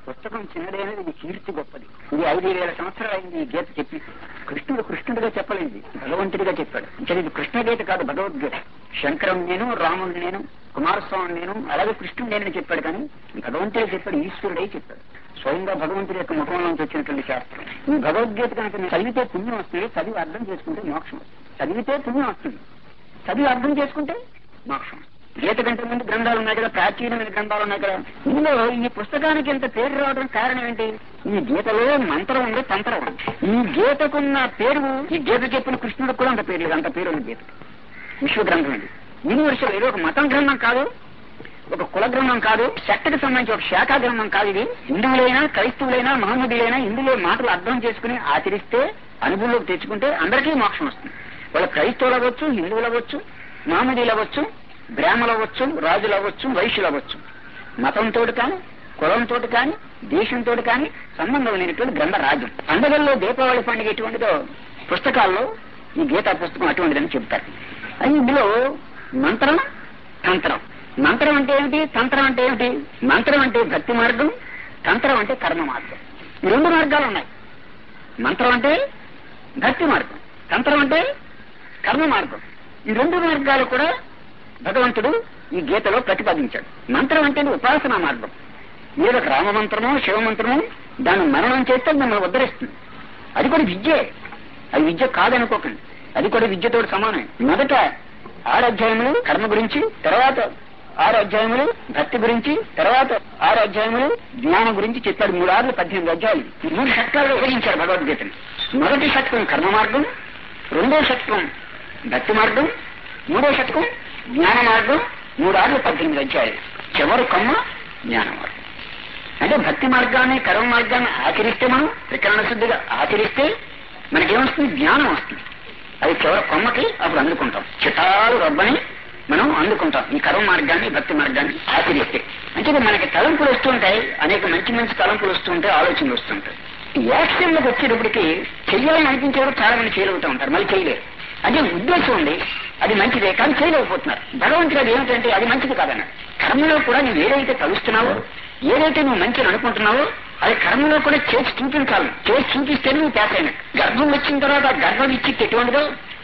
పుస్తకం చిన్నదైనది ఇది కీర్తి గొప్పది ఇది ఐదు వేల సంవత్సరాలైంది ఈ గీత చెప్పి కృష్ణుడు కృష్ణుడిగా చెప్పలేదు భగవంతుడిగా చెప్పాడు అంటే ఇది కృష్ణ గీత కాదు భగవద్గీత శంకరం నేను రాముడు నేను కుమారస్వామి నేను అలాగే కృష్ణుడు నేనని చెప్పాడు కానీ భగవంతుడే చెప్పాడు ఈశ్వరుడే చెప్పాడు స్వయంగా భగవంతుడి యొక్క ముఖంలో నుంచి వచ్చినటువంటి శాస్త్రం ఈ భగవద్గీత కనుక మీరు చదివితే పుణ్యం వస్తుంది చదివి అర్థం చేసుకుంటే మోక్షం వస్తుంది చదివితే పుణ్యం వస్తుంది చదివి అర్థం చేసుకుంటే మోక్షం గీత కంటే ముందు గ్రంథాలు ఉన్నాయి కదా ప్రాచీనమైన గ్రంథాలు ఉన్నాయి కదా ఇందులో ఈ పుస్తకానికి ఇంత పేరు రావడం కారణం ఏంటి ఈ గీతలో మంత్రం ఉంది తంత్రం ఉంది ఈ గీతకున్న పేరు ఈ గీత చెప్పిన కృష్ణుడికి కూడా అంత పేరు లేదు అంత పేరు ఉంది గీత విశ్వ గ్రంథం ఇది యూనివర్సల్ ఇది ఒక మతం గ్రంథం కాదు ఒక కుల గ్రంథం కాదు శక్తికి సంబంధించి ఒక శాఖా గ్రంథం కాదు ఇది హిందువులైనా క్రైస్తవులైనా మహమ్మదీలైనా ఇందులో మాటలు అర్థం చేసుకుని ఆచరిస్తే అనుభవంలోకి తెచ్చుకుంటే అందరికీ మోక్షం వస్తుంది వాళ్ళ క్రైస్తవులు అవ్వచ్చు హిందువులు అవ్వచ్చు మహమ్మదీలు అవ్వచ్చు బ్రాహ్మలు అవ్వచ్చు రాజులు అవ్వచ్చు వైశ్యులు అవ్వచ్చు మతంతో కానీ కులంతో కానీ దేశంతో కానీ సంబంధం లేనటువంటి గ్రంథ రాజ్యం పండుగల్లో దీపావళి పండుగ ఎటువంటిదో పుస్తకాల్లో ఈ గీతా పుస్తకం అటువంటిదని చెప్తారు అది ఇందులో మంత్రం తంత్రం మంత్రం అంటే ఏమిటి తంత్రం అంటే ఏమిటి మంత్రం అంటే భక్తి మార్గం తంత్రం అంటే కర్మ మార్గం ఈ రెండు మార్గాలు ఉన్నాయి మంత్రం అంటే భక్తి మార్గం తంత్రం అంటే కర్మ మార్గం ఈ రెండు మార్గాలు కూడా భగవంతుడు ఈ గీతలో ప్రతిపాదించాడు మంత్రం అంటే ఉపాసనా మార్గం మీరు ఒక రామ మంత్రమో శివ మంత్రమో దాన్ని మరణం చేస్తే మిమ్మల్ని ఉద్ధరిస్తుంది అది కూడా విద్యే అది విద్య కాదనుకోకండి అది కూడా విద్యతో సమానమే మొదట ఆరు అధ్యాయములు కర్మ గురించి తర్వాత ఆరు అధ్యాయములు భక్తి గురించి తర్వాత ఆరు అధ్యాయములు జ్ఞానం గురించి చెప్పాడు మూడు ఆరులు పద్దెనిమిది అధ్యాయులు ఈ మూడు షట్కాలు విభజించారు భగవద్గీతని మొదటి షట్కం కర్మ మార్గం రెండో షట్కం భక్తి మార్గం మూడో షట్కం జ్ఞాన మార్గం మూడు ఆరులు పద్దెనిమిది అధ్యాయులు చివరి కమ్మ జ్ఞాన మార్గం అంటే భక్తి మార్గాన్ని కర్మ మార్గాన్ని ఆచరిస్తే మనం త్రికరణ శుద్ధిగా ఆచరిస్తే మనకేమొస్తుంది జ్ఞానం వస్తుంది అది చివరి కొమ్మకి అప్పుడు అందుకుంటాం చిటాలు రబ్బని మనం అందుకుంటాం ఈ కర్మ మార్గాన్ని భక్తి మార్గాన్ని ఆచరిస్తే అంటే మనకి తలంపులు వస్తుంటాయి అనేక మంచి మంచి తలంపులు వస్తుంటాయి ఆలోచనలు వస్తుంటాయి ఈ యాక్షన్లకు వచ్చేటప్పటికి చెయ్యాలని అనిపించేవారు చాలా మంది చేయగలుగుతూ ఉంటారు మళ్ళీ చేయలేరు అదే ఉద్దేశం ఉంది అది మంచిదే కానీ చేయలేకపోతున్నారు భగవంతుడు అది ఏమిటంటే అది మంచిది కాదన్నాడు కర్మలో కూడా నువ్వు ఏదైతే తలుస్తున్నావో ఏదైతే నువ్వు మంచిని అనుకుంటున్నావో అది కర్మలో కూడా చేసి చూపించాలి చేసి చూపిస్తేనే నువ్వు పాస్ అయినట్టు గర్భం వచ్చిన తర్వాత ఆ గర్భం ఇచ్చి ఎటువంటిదో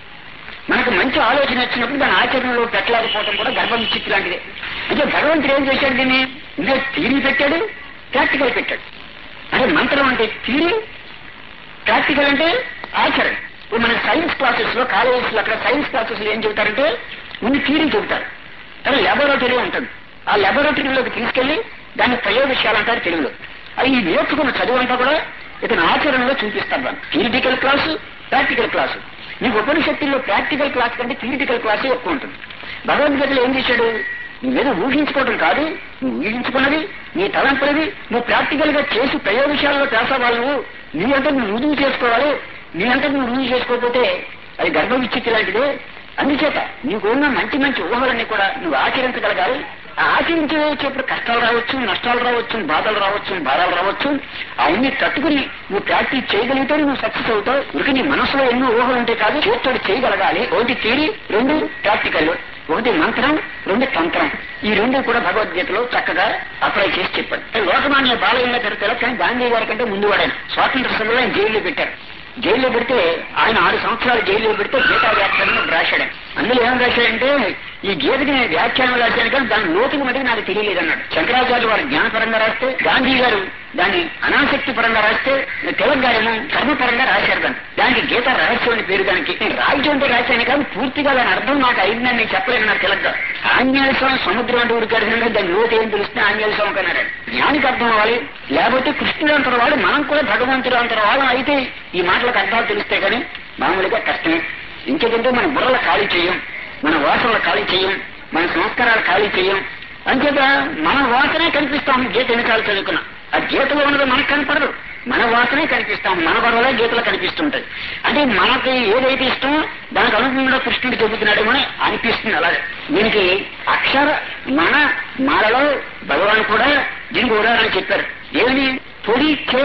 మనకు మంచి ఆలోచన వచ్చినప్పుడు దాని ఆచరణలో పెట్టలేకపోవడం కూడా గర్భం ఇచ్చి లాంటిదే అంటే భగవంతుడు ఏం చేశాడు దీన్ని ఇంకా థీరీ పెట్టాడు ప్రాక్టికల్ పెట్టాడు అంటే మంత్రం అంటే థీరీ ప్రాక్టికల్ అంటే ఆచరణ ఇప్పుడు మన సైన్స్ క్లాసెస్ లో కాలేజెస్ లో అక్కడ సైన్స్ క్లాసెస్ లో ఏం చెబుతారంటే ముందు థీరీ చెబుతారు కానీ లాబొరేటరీ ఉంటుంది ఆ లాబొరేటరీలోకి తీసుకెళ్లి దాన్ని ప్రయోగశాల అంటారు తెలుగులో అది ఈ నేర్చుకున్న చదువు అంతా కూడా ఇతను ఆచరణలో చూపిస్తారు దాన్ని థియరిటికల్ క్లాసు ప్రాక్టికల్ క్లాసు నీకు ఉపనిషత్తుల్లో ప్రాక్టికల్ క్లాస్ కంటే థియరిటికల్ క్లాసే ఎక్కువ ఉంటుంది భగవద్గీతలో ఏం చేశాడు నువ్వేదో ఊహించుకోవడం కాదు నువ్వు ఊహించుకున్నది నీ తలంపులది నువ్వు ప్రాక్టికల్ గా చేసి ప్రయోగశాలలో చేసావాలి నువ్వు నీ అంటే నువ్వు రుజువు చేసుకోవాలి నీ అంటే నువ్వు రుజువు చేసుకోకపోతే అది గర్భ విచ్చిత్తి లాంటిదే అందుచేత నీకు ఉన్న మంచి మంచి ఊహలన్నీ కూడా నువ్వు ఆచరించగలగాలి ఆ ఆచరించేటప్పుడు కష్టాలు రావచ్చు నష్టాలు రావచ్చు బాధలు రావచ్చు బాధలు రావచ్చు అవన్నీ తట్టుకుని నువ్వు ప్రాక్టీస్ చేయగలిగితే నువ్వు సక్సెస్ అవుతావు ఇక నీ మనసులో ఎన్నో ఊహలు ఉంటే కాదు చేతితో చేయగలగాలి ఒకటి థియరీ రెండు ప్రాక్టికల్ ఒకటి మంత్రం రెండు తంత్రం ఈ రెండు కూడా భగవద్గీతలో చక్కగా అప్లై చేసి చెప్పాడు లోకమాన్య బాలయ్య గారి తెలకని గాంధీ గారి కంటే ముందు వాడాను స్వాతంత్ర సమయంలో ఆయన జైల్లో పెట్టారు జైల్లో పెడితే ఆయన ఆరు సంవత్సరాలు జైల్లో పెడితే గీతా వ్యాఖ్యానం రాశాడు అందులో ఏం రాశాడంటే ఈ గీతకి నేను వ్యాఖ్యానం రాశాను కానీ దాని లోతుకు మటుకు నాకు తెలియలేదన్నాడు శంకరాచార్య వారు జ్ఞానపరంగా రాస్తే గాంధీ గారు దాన్ని అనాసక్తి పరంగా రాస్తే తిలక్ గారేమో కర్మపరంగా రాశారు దాన్ని దానికి గీత రహస్యం అని పేరు దానికి నేను రాజ్యం అంటే రాశాను కానీ పూర్తిగా దాని అర్థం నాకు అయిందని నేను చెప్పలేను నాకు తిలక్ గారు ఆంజనేయ స్వామి సముద్రం అంటే ఊరికి అర్థంగా దాని లోతు ఏం తెలిస్తే ఆంజనేయ స్వామి కన్నాడు జ్ఞానికి అర్థం అవ్వాలి లేకపోతే కృష్ణుడు అంటారు వాడు మనం కూడా భగవంతుడు అంటారు వాళ్ళం అయితే ఈ మాటలకు అర్థాలు తెలిస్తే కానీ మామూలుగా కష్టమే ఇంకేదంటే మన బుర్రలు ఖాళీ చేయం మన వాసనలు ఖాళీ చేయం మన సంస్కారాలు ఖాళీ చేయం అంచేత మన వాసనే కనిపిస్తాం గీత ఎన్నికాలు చదువుకున్నా ఆ గీతలో ఉన్నది మనకు కనపడదు మన వాసనే కనిపిస్తాం మన వరలే గీతలు కనిపిస్తుంటాయి అంటే మనకి ఏదైతే ఇష్టమో దానికి అనుగుణంగా కృష్ణుడు చెబుతున్నాడేమో అని అనిపిస్తుంది అలాగే దీనికి అక్షర మన మాలలో భగవాన్ కూడా దీనికి ఉదాహరణ చెప్పారు ఏమని పొడి చే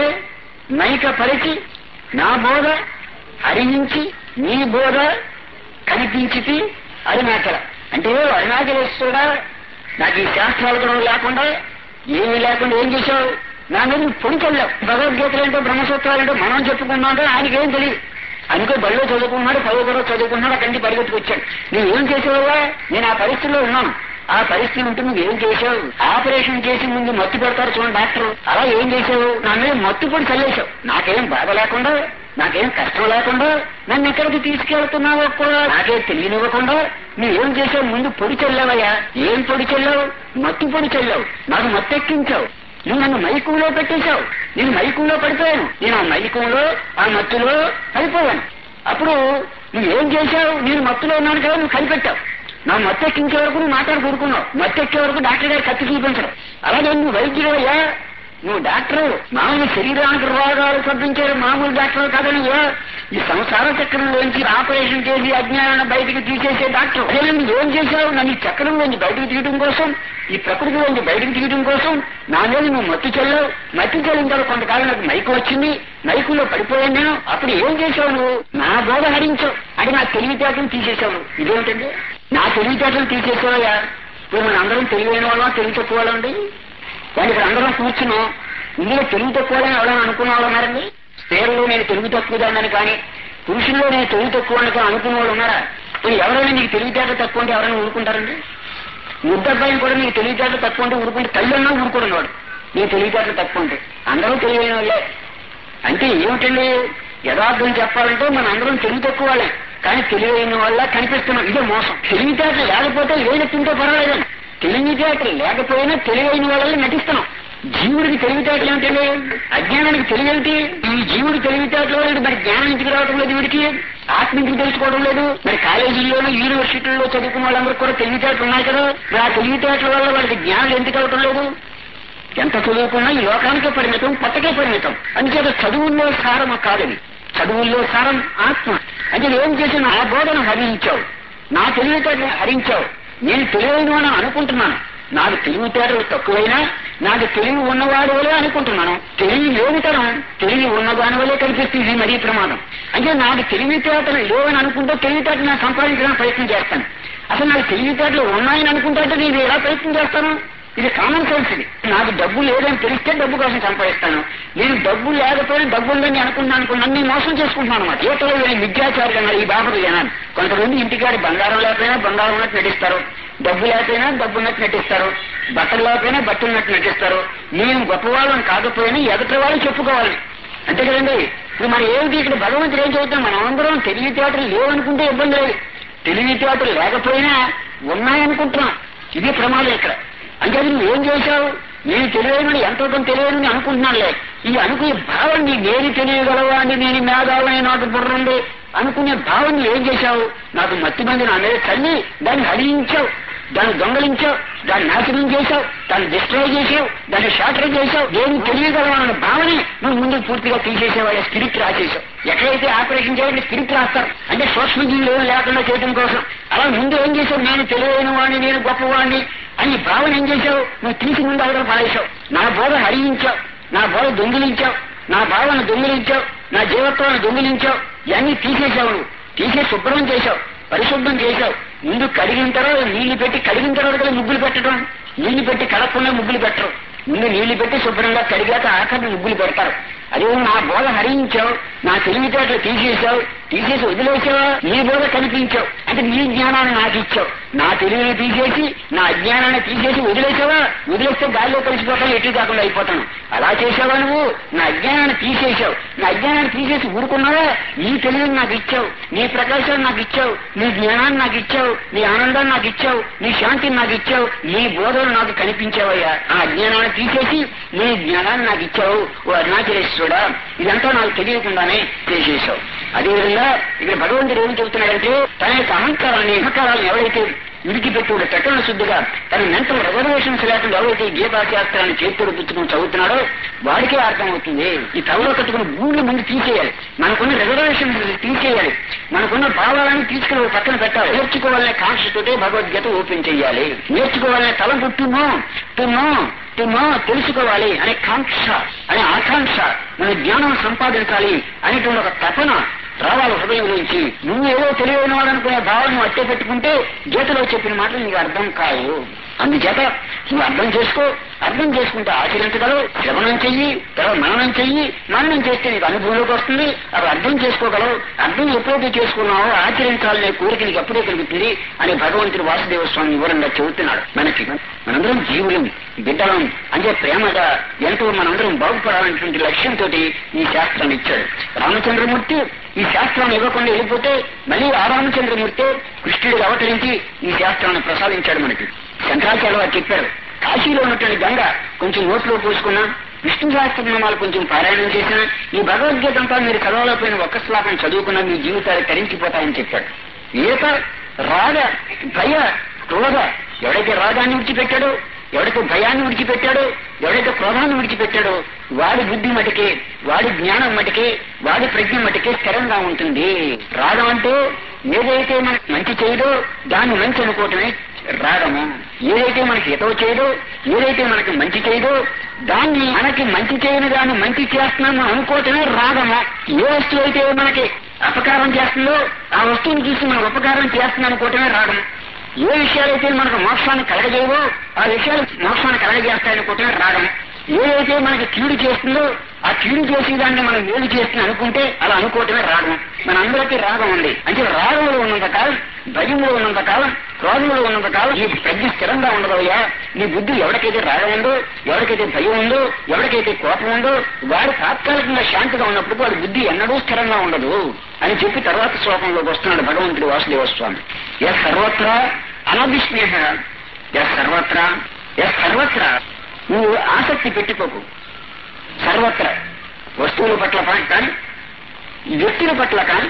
మైక పరిచి నా బోధ హరించి నీ బోధ కనిపించితి అరుణాచల అంటే అరుణాచలేశ్వరుడా నాకు ఈ శాస్త్రాలు కూడా లేకుండా ఏమీ లేకుండా ఏం చేశావు నా మీద నువ్వు పొడి చల్లావు భగవద్గీతలు ఏంటో బ్రహ్మసూత్రాలు ఏంటో మనం చెప్పుకున్నాంటే ఆయనకేం తెలియదు అందుకే బడిలో చదువుకున్నాడు పదో తరగతి చదువుకున్నాడు అక్కడి నుంచి పరిగెత్తుకొచ్చాడు నువ్వు ఏం చేసేవా నేను ఆ పరిస్థితిలో ఉన్నాను ఆ పరిస్థితి ఉంటే నువ్వు ఏం చేసావు ఆపరేషన్ చేసి ముందు మత్తు పెడతారు చూడండి డాక్టర్ అలా ఏం చేసావు నా మీద మత్తు పొడి చల్లేశావు నాకేం బాధ లేకుండా నాకేం కష్టం లేకుండా నన్ను ఎక్కడికి తీసుకెళ్తున్నావో కూడా నాకేం తెలియనివ్వకుండా నువ్వేం చేసావు ముందు పొడి చల్లావయ్యా ఏం పొడి చల్లావు మత్తు పొడి చల్లావు నాకు మత్తు ఎక్కించావు నువ్వు నన్ను మైకంలో పెట్టేశావు నేను మైకంలో పడిపోయాను నేను ఆ మైకంలో ఆ మత్తులో పడిపోయాను అప్పుడు నువ్వేం చేశావు నేను మత్తులో ఉన్నాను కదా నువ్వు కనిపెట్టావు నా మత్తు ఎక్కించే వరకు నువ్వు మాట్లాడి కూడుకున్నావు మత్తు ఎక్కే వరకు డాక్టర్ గారు కత్తి చూపించడం అలాగే నువ్వు వైద్యుడు అయ్యా నువ్వు డాక్టర్ మామూలు శరీరానికి రోగాలు తప్పించారు మామూలు డాక్టర్ కదా నువ్వు ఈ సంసార చక్రంలోంచి ఆపరేషన్ చేసి అజ్ఞానాన్ని బయటికి తీసేసే డాక్టర్ అదే నువ్వు ఏం చేశావు నన్ను ఈ చక్రంలోంచి బయటకు తీయడం కోసం ఈ ప్రకృతిలోంచి బయటకు తీయడం కోసం నా మీద నువ్వు మత్తు చెల్లావు మత్తు చెల్లిన తర్వాత కొంతకాలం నాకు మైకు వచ్చింది మైకులో పడిపోయాను నేను అప్పుడు ఏం చేశావు నువ్వు నా బోధ హరించావు అంటే నా తెలివితేటలు తీసేశావు నువ్వు. ఇదేమిటండి నా తెలివితేటలు తీసేసావయ్యా ఇప్పుడు మన అందరం తెలివైన వాళ్ళం తెలివి తక్కువ వాళ్ళండి కానీ ఇక్కడ అందరం కూర్చున్నాం ఇందులో తెలివి తక్కువని ఎవరైనా అనుకున్న వాళ్ళు ఉన్నారండి స్త్రీలలో నేను తెలివి తక్కువదాన్ని కానీ పురుషుల్లో నేను తెలివి తక్కువ అని కానీ అనుకున్న వాళ్ళు ఉన్నారా మరి ఎవరైనా నీకు తెలివితేట తక్కువ అంటే ఎవరైనా ఊరుకుంటారండి ముద్దబ్బాయిని కూడా నీకు తెలివితేట తక్కువ అంటే ఊరుకుంటే తల్లి అన్నా ఊరుకోడు వాడు నీకు తెలివితేటలు తక్కువ ఉంటే అందరూ తెలివైన వాళ్ళే అంటే ఏమిటండి యథార్థం చెప్పాలంటే మన అందరం తెలివి తక్కువ వాళ్ళే కానీ తెలివైన వల్ల కనిపిస్తున్నాం ఇదే మోసం తెలివితేటలు లేకపోతే ఏది తింటే పర్వాలేదండి తెలివితేటలు లేకపోయినా తెలివైన వాళ్ళని నటిస్తున్నాం జీవుడికి తెలివితేటలు ఏమిటండి అజ్ఞానానికి తెలివేంటి ఈ జీవుడి తెలివితేటలు వల్ల మరి జ్ఞానం ఇంటికి రావడం లేదు వీడికి ఆత్మ ఇంటికి తెలుసుకోవడం లేదు మరి కాలేజీల్లోనూ యూనివర్సిటీల్లో చదువుకున్న వాళ్ళందరికీ కూడా తెలివితేటలు ఉన్నాయి కదా మరి ఆ తెలివితేటల వల్ల వాళ్ళకి జ్ఞానం ఎందుకు అవటం లేదు ఎంత చదువుకున్నా ఈ లోకానికే పరిమితం పట్టకే పరిమితం అందుచేత చదువుల్లో సారం కాదని చదువుల్లో సారం ఆత్మ అంటే ఏం చేసిన ఆ బోధన హరించావు నా తెలివితేటలు హరించావు నేను తెలివైన అని అనుకుంటున్నాను నాకు తెలివితేటలు తక్కువైనా నాకు తెలివి ఉన్నవాడు వలే అనుకుంటున్నాను తెలివి లేనితనం తెలివి ఉన్నదాని వల్లే కనిపిస్తుంది మరీ ప్రమాదం అంటే నాకు తెలివితేటలు లేవని అనుకుంటే తెలివితేటలు నేను సంపాదించడానికి ప్రయత్నం చేస్తాను అసలు నాకు తెలివితేటలు ఉన్నాయని అనుకుంటే నేను ఎలా ప్రయత్నం చేస్తాను ఇది కామన్ సెన్స్ ఇది నాకు డబ్బు లేదని తెలిస్తే డబ్బు కోసం సంపాదిస్తాను నేను డబ్బు లేకపోయినా డబ్బు ఉందని అనుకున్నాను అనుకున్నాను నేను మోసం చేసుకుంటున్నాను అనమాట యువతలో నేను విద్యాచారి అన్నారు ఈ బాబు జనాన్ని కొంతమంది ఇంటికాడి బంగారం లేకపోయినా బంగారం ఉన్నట్టు నటిస్తారు డబ్బు లేకపోయినా డబ్బు ఉన్నట్టు నటిస్తారు బట్టలు లేకపోయినా బట్టలు ఉన్నట్టు నటిస్తారు నేను గొప్పవాళ్ళని కాకపోయినా ఎదుటి వాళ్ళు చెప్పుకోవాలి అంతే కదండి ఇప్పుడు మనం ఏమిటి ఇక్కడ భగవంతుడు ఏం చెబుతాం మనం అందరం తెలివితేటలు లేవనుకుంటే ఇబ్బంది లేదు తెలివితేటలు లేకపోయినా ఉన్నాయనుకుంటున్నాం ఇది ప్రమాదం ఇక్కడ అంటే నువ్వు ఏం చేశావు నేను తెలియని ఎంతో కొంత తెలియని అనుకుంటున్నానులే ఈ అనుకునే భావం నీ నేను తెలియగలవా అని నేను మేధావని నాకు బుర్రండి అనుకునే భావం నువ్వు ఏం చేశావు నాకు మత్తి మంది నా మీద చల్లి దాన్ని హరించావు దాన్ని దొంగలించావు దాన్ని నాశనం చేశావు దాన్ని డిస్ట్రాయ్ చేసావు దాన్ని షాటర్ చేశావు నేను తెలియగలవా అన్న భావనే నువ్వు ముందు పూర్తిగా తీసేసావు వాళ్ళ స్పిరిట్ రాసేసావు ఎక్కడైతే ఆపరేషన్ చేయాలంటే స్పిరిట్ రాస్తారు అంటే సూక్ష్మజీవులు ఏం లేకుండా చేయడం కోసం అలా ముందు ఏం చేశావు నేను తెలియని వాడిని నేను గొప్పవాడిని అని ఈ భావన ఏం చేశావు నువ్వు తీసి ముందు అవతల పారేశావు నా బోధ హరించావు నా బోధ దొంగిలించావు నా భావన దొంగిలించావు నా జీవత్వాన్ని దొంగిలించావు ఇవన్నీ తీసేశావు నువ్వు తీసేసి శుభ్రం చేశావు పరిశుభ్రం చేశావు ముందు కడిగిన తర్వాత నీళ్లు పెట్టి కడిగిన తర్వాత కదా ముగ్గులు పెట్టడం నీళ్లు పెట్టి కడగకుండా ముగ్గులు పెట్టరు ముందు నీళ్లు పెట్టి శుభ్రంగా కడిగాక ఆఖరి ముగ్గులు పెడతారు అదే నా బోధ హరించావు నా తెలివితేటలు తీసేశావు తీసేసి వదిలేసావా నీ బోధ కనిపించావు అంటే నీ జ్ఞానాన్ని నాకు ఇచ్చావు నా తెలివిని తీసేసి నా అజ్ఞానాన్ని తీసేసి వదిలేసావా వదిలేస్తే గాలిలో కలిసిపోతాను ఎటు కాకుండా అయిపోతాను అలా చేసావా నువ్వు నా అజ్ఞానాన్ని తీసేశావు నా అజ్ఞానాన్ని తీసేసి ఊరుకున్నావా నీ తెలివిని నాకు ఇచ్చావు నీ ప్రకాశాన్ని నాకు ఇచ్చావు నీ జ్ఞానాన్ని నాకు ఇచ్చావు నీ ఆనందాన్ని నాకు ఇచ్చావు నీ శాంతిని నాకు ఇచ్చావు నీ బోధలు నాకు కనిపించావయ్యా ఆ అజ్ఞానాన్ని తీసేసి నీ జ్ఞానాన్ని నాకు ఇచ్చావు ఓ అరుణాచలేశ్వరుడా ఇదంతా నాకు తెలియకుండానే చేసేసావు అదేవిధంగా ఇక్కడ భగవంతుడు ఏం చెబుతున్నాడంటే తన యొక్క అహంకారాన్ని అహంకారాలను ఎవరైతే విడిచిపెట్టుడు ప్రకటన శుద్ధిగా తన మెంటల్ రిజర్వేషన్స్ లేకుండా ఎవరైతే ఈ గీతాశాస్త్రాన్ని చేతులు పుచ్చుకుని చదువుతున్నాడో వాడికే అర్థమవుతుంది ఈ తవలో కట్టుకుని గూళ్ళు ముందు తీసేయాలి మనకున్న రిజర్వేషన్స్ తీసేయాలి మనకున్న భావాలను తీసుకుని పక్కన పెట్టాలి నేర్చుకోవాలనే కాంక్ష తోటే భగవద్గీత ఓపెన్ చేయాలి నేర్చుకోవాలనే తలంపు తుమ్మో తుమ్మో తుమ్మో తెలుసుకోవాలి అనే కాంక్ష అనే ఆకాంక్ష మన జ్ఞానం సంపాదించాలి అనేటువంటి ఒక తపన రావాలి హృదయం నుంచి నువ్వు ఏదో తెలియని వాడనుకునే భావన అట్టే పెట్టుకుంటే గీతలో చెప్పిన మాటలు నీకు అర్థం కావు అందుచేత నువ్వు అర్థం చేసుకో అర్థం చేసుకుంటే ఆచరించగలవు శ్రవణం చెయ్యి తర్వాత మననం చెయ్యి మననం చేస్తే నీకు అనుభవంలోకి వస్తుంది అవి అర్థం చేసుకోగలవు అర్థం ఎప్పుడైతే చేసుకున్నావో ఆచరించాలనే కోరిక నీకు ఎప్పుడే కలుగుతుంది అని భగవంతుడు వాసుదేవ స్వామి వివరంగా చెబుతున్నాడు మనకి మనందరం జీవులం బిడ్డలం అంటే ప్రేమగా ఎంతో మనందరం బాగుపడాలనేటువంటి లక్ష్యంతో ఈ శాస్త్రాన్ని ఇచ్చాడు రామచంద్రమూర్తి ఈ శాస్త్రాన్ని ఇవ్వకుండా వెళ్ళిపోతే మళ్ళీ ఆ రామచంద్రమూర్తి కృష్ణుడిగా అవతరించి ఈ శాస్త్రాన్ని ప్రసాదించాడు మనకి శంకరాచార్య వారు చెప్పారు కాశీలో ఉన్నటువంటి గంగ కొంచెం నోట్లో పోసుకున్నా విష్ణు సహస్రనామాలు కొంచెం పారాయణం చేసినా ఈ భగవద్గీత అంతా మీరు చదవలేకపోయిన ఒక్క శ్లోకం చదువుకున్నా మీ జీవితాలు తరించిపోతాయని చెప్పాడు ఏక రాగ భయ క్రోధ ఎవడైతే రాగాన్ని విడిచిపెట్టాడో ఎవడైతే భయాన్ని విడిచిపెట్టాడో ఎవడైతే క్రోధాన్ని విడిచిపెట్టాడో వాడి బుద్ధి మటుకే వాడి జ్ఞానం మటుకే వాడి ప్రజ్ఞ మటుకే స్థిరంగా ఉంటుంది రాగం అంటే ఏదైతే మనకి మంచి చేయదో దాన్ని మంచి అనుకోవటమే రాగము ఏదైతే మనకి హితవు చేయదో ఏదైతే మనకి మంచి చేయదో దాన్ని మనకి మంచి చేయని దాన్ని మంచి చేస్తున్నాము అనుకోవటమే రాగము ఏ వస్తువు అయితే మనకి అపకారం చేస్తుందో ఆ వస్తువుని చూసి మనం ఉపకారం చేస్తున్నాం అనుకోవటమే రాగం ఏ విషయాలైతే మనకు మోక్షాన్ని కలగజేయవో ఆ విషయాలు మోక్షాన్ని కలగజేస్తాయనుకోవటమే రాగం ఏదైతే మనకి కీడు చేస్తుందో ఆ కీడు చేసేదాన్ని మనం మేలు చేస్తుంది అనుకుంటే అలా అనుకోవటమే రాగం మనందరికీ రాగం ఉంది అంటే రాగంలో ఉన్నంత కాలం భయంలో ఉన్నంత కాలం క్రోధంలో ఉన్నంత కాలం ఈ ప్రజ్ఞ స్థిరంగా ఉండదయ్యా నీ బుద్ధి ఎవరికైతే రాగం ఉందో ఎవరికైతే భయం ఉందో ఎవరికైతే కోపం ఉందో వాడు తాత్కాలికంగా శాంతిగా ఉన్నప్పుడు వాడి బుద్ధి ఎన్నడూ స్థిరంగా ఉండదు అని చెప్పి తర్వాత శ్లోకంలోకి వస్తున్నాడు భగవంతుడు వాసుదేవ స్వామి ఎస్ సర్వత్రా అనభిస్నేహ ఎస్ సర్వత్రా ఎస్ సర్వత్రా నువ్వు ఆసక్తి పెట్టుకోకు సర్వత్రా వస్తువుల పట్ల పా- కానీ వ్యక్తుల పట్ల కానీ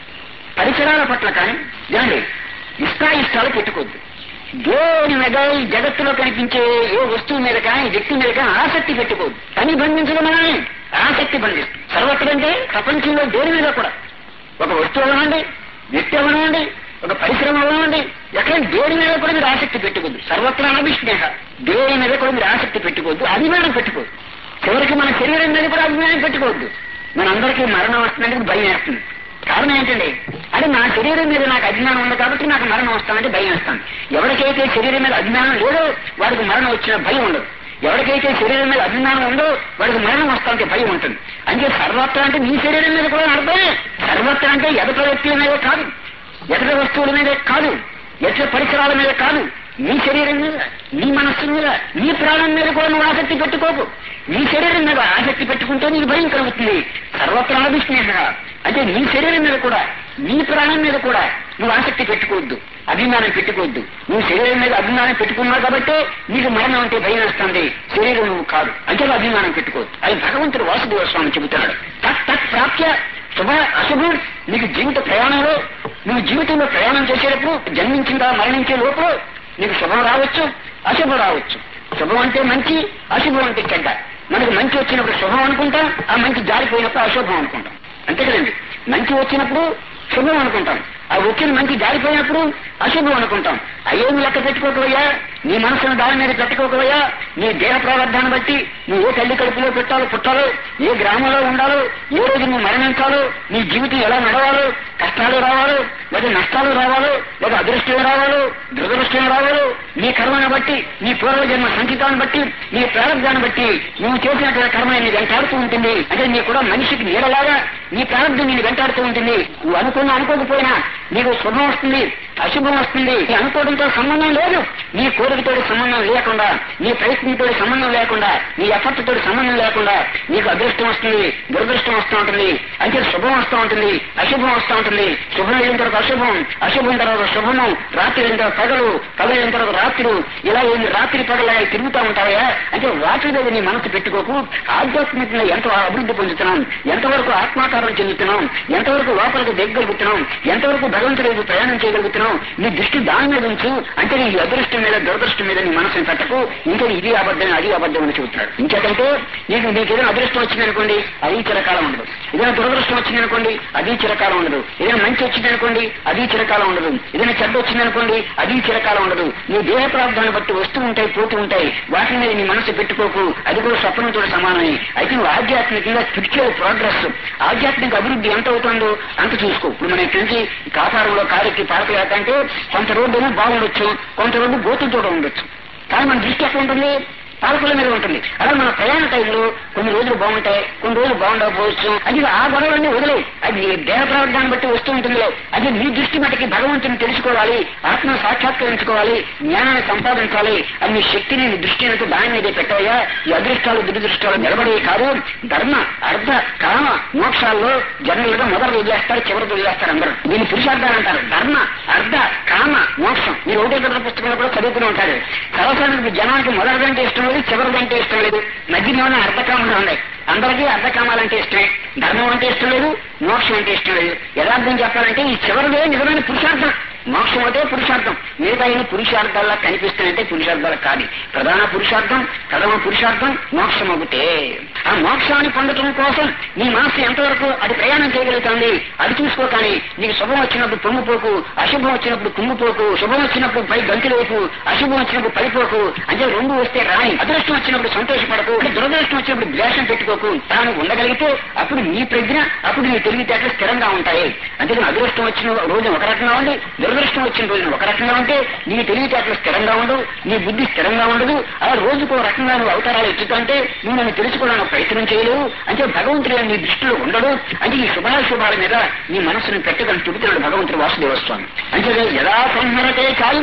పరిసరాల పట్ల కానీ వినండి ఇష్టాయిష్టాలు పెట్టుకోవద్దు దేని మీద ఈ జగత్తులో కనిపించే ఏ వస్తువు మీద కానీ వ్యక్తి మీద కానీ ఆసక్తి పెట్టుకోవద్దు పని బంధించడం మనల్ని ఆసక్తి బంధిస్తుంది సర్వత్ర అంటే ప్రపంచంలో దేని మీద కూడా ఒక వస్తువు అవనండి వ్యక్తి అవనండి ఒక పరిశ్రమ అవనండి ఎక్కడ దేని మీద కూడా మీరు ఆసక్తి పెట్టుకోవద్దు సర్వత్రా అనభిస్నేహ దేని మీద కూడా మీరు ఆసక్తి పెట్టుకోవద్దు అభిమానం పెట్టుకోవద్దు చివరికి మన శరీరం మీద కూడా అభిమానం పెట్టుకోవద్దు మనందరికీ మరణం వస్తుందంటే భయం వేస్తుంది కారణం ఏంటండి అంటే నా శరీరం మీద నాకు అభిమానం ఉంది కాబట్టి నాకు మరణం వస్తానంటే భయం వేస్తాను ఎవరికైతే శరీరం మీద అభిమానం లేదో వాడికి మరణం వచ్చిన భయం ఉండదు ఎవరికైతే శరీరం మీద అభిమానం ఉందో వాడికి మరణం వస్తానంటే భయం ఉంటుంది అంటే సర్వత్ర అంటే నీ శరీరం మీద కూడా అర్థమే సర్వత్ర అంటే ఎదట వ్యక్తుల మీద కాదు ఎదట వస్తువుల మీద కాదు ఎదట పరిసరాల మీద కాదు నీ శరీరం మీద నీ మనస్సు మీద నీ ప్రాణం మీద కూడా నువ్వు ఆసక్తి పెట్టుకోకు నీ శరీరం మీద ఆసక్తి పెట్టుకుంటే నీకు భయం కలుగుతుంది సర్వత్రా అభిస్నేహ అంటే నీ శరీరం మీద కూడా నీ ప్రాణం మీద కూడా నువ్వు ఆసక్తి పెట్టుకోవద్దు అభిమానం పెట్టుకోవద్దు నువ్వు శరీరం మీద అభిమానం పెట్టుకున్నావు కాబట్టి నీకు మరణం అంటే భయం వేస్తుంది శరీరం నువ్వు కాదు అంటే నువ్వు అభిమానం పెట్టుకోవద్దు అది భగవంతుడు వాసుదేవ స్వామి చెబుతున్నాడు తత్ తత్ ప్రాప్య శుభ అశుభం నీకు జీవిత ప్రయాణంలో నువ్వు జీవితంలో ప్రయాణం చేసేటప్పుడు జన్మించిందా మరణించే లోపల నీకు శుభం రావచ్చు అశుభం రావచ్చు శుభం అంటే మంచి అశుభం అంటే చెడ్డ మనకు మంచి వచ్చినప్పుడు శుభం అనుకుంటాం ఆ మంచి జారిపోయినప్పుడు అశుభం అనుకుంటాం అంతే కదండి మంచి వచ్చినప్పుడు శుభం అనుకుంటాం ఆ వచ్చిన మంచి జారిపోయినప్పుడు అశుభం అనుకుంటాం అయ్యేమి లెక్క పెట్టుకోకవయ్యా నీ మనసును దాని మీద పెట్టుకోకవయ్యా నీ దేహ ప్రారంధాన్ని బట్టి నువ్వు ఏ తల్లి కడుపులో పెట్టాలో పుట్టాలో ఏ గ్రామంలో ఉండాలో ఏ రోజు నువ్వు మరణించాలో నీ జీవితం ఎలా నడవాలో కష్టాలు రావాలో లేదా నష్టాలు రావాలో లేదా అదృష్టం రావాలో దురదృష్టం రావాలో నీ కర్మను బట్టి నీ పూర్వజన్మ సంచితాన్ని బట్టి నీ ప్రారంభాన్ని బట్టి నువ్వు చేసినటువంటి కర్మ నీ వెంటాడుతూ ఉంటుంది అంటే నీ కూడా మనిషికి నీడలాగా నీ ప్రారంభం నేను వెంటాడుతూ ఉంటుంది నువ్వు అనుకున్నా అనుకోకపోయినా నీకు శుభం వస్తుంది అశుభం వస్తుంది నీ అనుకోవడంతో సంబంధం లేదు నీ కోరికతో సంబంధం లేకుండా నీ ప్రయత్నంతో సంబంధం లేకుండా నీ ఎఫర్ట్ తోటి సంబంధం లేకుండా నీకు అదృష్టం వస్తుంది దురదృష్టం వస్తూ ఉంటుంది అంటే శుభం వస్తూ ఉంటుంది అశుభం వస్తూ ఉంటుంది శుభం అయిన తర్వాత అశుభం అశుభం తర్వాత శుభము రాత్రి అయిన తర్వాత పగలు పగలు అయిన తర్వాత రాత్రి ఇలా ఏమి రాత్రి పగల తిరుగుతూ ఉంటాయా అంటే వాటి మీద నీ మనసు పెట్టుకోకు ఆధ్యాత్మికంగా ఎంత అభివృద్ధి పొందుతున్నాం ఎంతవరకు ఆత్మాకారం చెందుతున్నాం ఎంతవరకు లోపలికి దిగగలుగుతున్నాం ఎంతవరకు భగవంతుడి వైపు ప్రయాణం చేయగలుగుతున్నాం నీ దృష్టి దాని మీద ఉంచు అంటే నీ అదృష్టం మీద దురదృష్టం మీద నీ మనసుని పెట్టకు ఇంకా ఇది అబద్ధం అది అబద్ధం అని చెబుతున్నాడు ఇంకేకంటే నీకు నీకు ఏదైనా అదృష్టం వచ్చిందనుకోండి అది చిరకాలం ఉండదు ఏదైనా దురదృష్టం వచ్చిందనుకోండి అది చిరకాలం ఉండదు ఏదైనా మంచి వచ్చిందనుకోండి అది చిరకాలం ఉండదు ఏదైనా చెడ్డ వచ్చిందనుకోండి అది చిరకాలం ఉండదు నీ దేహ ప్రార్థాన్ని బట్టి వస్తూ ఉంటాయి పోతూ ఉంటాయి వాటి మీద నీ మనసు పెట్టుకోకు అది కూడా స్వప్నంతో సమానమే అయితే నువ్వు ఆధ్యాత్మికంగా స్పిరిచువల్ ప్రోగ్రెస్ ఆధ్యాత్మిక అభివృద్ధి ఎంత అవుతుందో అంత చూసుకో ఇప్పుడు మన ఇక్కడి నుంచి కాపారంలో కారెక్కి పారకలేకంటే కొంత రోడ్డు ఏమో బాగుండొచ్చు కొంత రోడ్డు గోతులతో ఉండొచ్చు కానీ మన దృష్టి ఎక్కడ ఉంటుంది పాలకుల మీద ఉంటుంది అలా మన ప్రయాణ టైంలో కొన్ని రోజులు బాగుంటాయి కొన్ని రోజులు బాగుండకపోవచ్చు అది ఆ గొడవలన్నీ వదిలేవు అది దేహ ప్రవర్గాన్ని బట్టి వస్తూ ఉంటుందిలే అది నీ దృష్టి మటుకి భగవంతుని తెలుసుకోవాలి ఆత్మ సాక్షాత్కరించుకోవాలి జ్ఞానాన్ని సంపాదించాలి అది నీ శక్తిని నీ దృష్టి అనేది దాని మీదే పెట్టాయా ఈ అదృష్టాలు దురదృష్టాలు నిలబడే కాదు ధర్మ అర్థ కామ మోక్షాల్లో జనరల్ గా మొదలు వదిలేస్తారు చివరికి వదిలేస్తారు అందరూ దీన్ని పురుషార్థాలు అంటారు ధర్మ అర్థ కామ మోక్షం మీరు ఒకటే పెద్ద పుస్తకంలో కూడా చదువుతూనే ఉంటారు సర్వసాధారణ జనానికి మొదటిదంటే ఇష్టం లేదు చివరిదంటే ఇష్టం లేదు మధ్యలో ఉన్న అర్ధకామాలు ఉన్నాయి అందరికీ అర్ధకామాలంటే ఇష్టమే ధర్మం అంటే ఇష్టం లేదు మోక్షం అంటే ఇష్టం లేదు యథార్థం చెప్పాలంటే ఈ చివరిదే నిజమైన పురుషార్థం మోక్షం అంటే పురుషార్థం మిగతా ఎన్ని పురుషార్థాల్లో కనిపిస్తాయంటే పురుషార్థాలు కాదు ప్రధాన పురుషార్థం ప్రథమ పురుషార్థం మోక్షం ఒకటే ఆ మోక్షాన్ని పొందటం కోసం నీ మనసు ఎంతవరకు అది ప్రయాణం చేయగలుగుతుంది అది చూసుకో కానీ నీకు శుభం వచ్చినప్పుడు పొంగిపోకు అశుభం వచ్చినప్పుడు కుంగిపోకు శుభం వచ్చినప్పుడు పై గంతులేపు అశుభం వచ్చినప్పుడు పడిపోకు అంటే రెండు వస్తే రాని అదృష్టం వచ్చినప్పుడు సంతోషపడకు దురదృష్టం వచ్చినప్పుడు ద్వేషం పెట్టుకోకు తాను ఉండగలిగితే అప్పుడు నీ ప్రజ్ఞ అప్పుడు నీ తెలివితేటలు స్థిరంగా ఉంటాయి అంతేకాని అదృష్టం వచ్చిన రోజు ఒక రకంగా ఉండి దురదృష్టం వచ్చిన రోజున ఒక రకంగా ఉంటే నీ తెలివితేటలు స్థిరంగా ఉండవు నీ బుద్ధి స్థిరంగా ఉండదు అలా రోజుకో రకంగా నువ్వు అవతారాలు ఎత్తుతుంటే నువ్వు నన్ను తెలుసుకోవడానికి ప్రయత్నం చేయలేవు అంటే భగవంతుడు నీ దృష్టిలో ఉండడు అంటే ఈ శుభాశుభాల మీద నీ మనసును పెట్టదని చెబుతున్నాడు భగవంతుడు వాసుదేవస్వామి అంటే యథా సంహరతే కాలం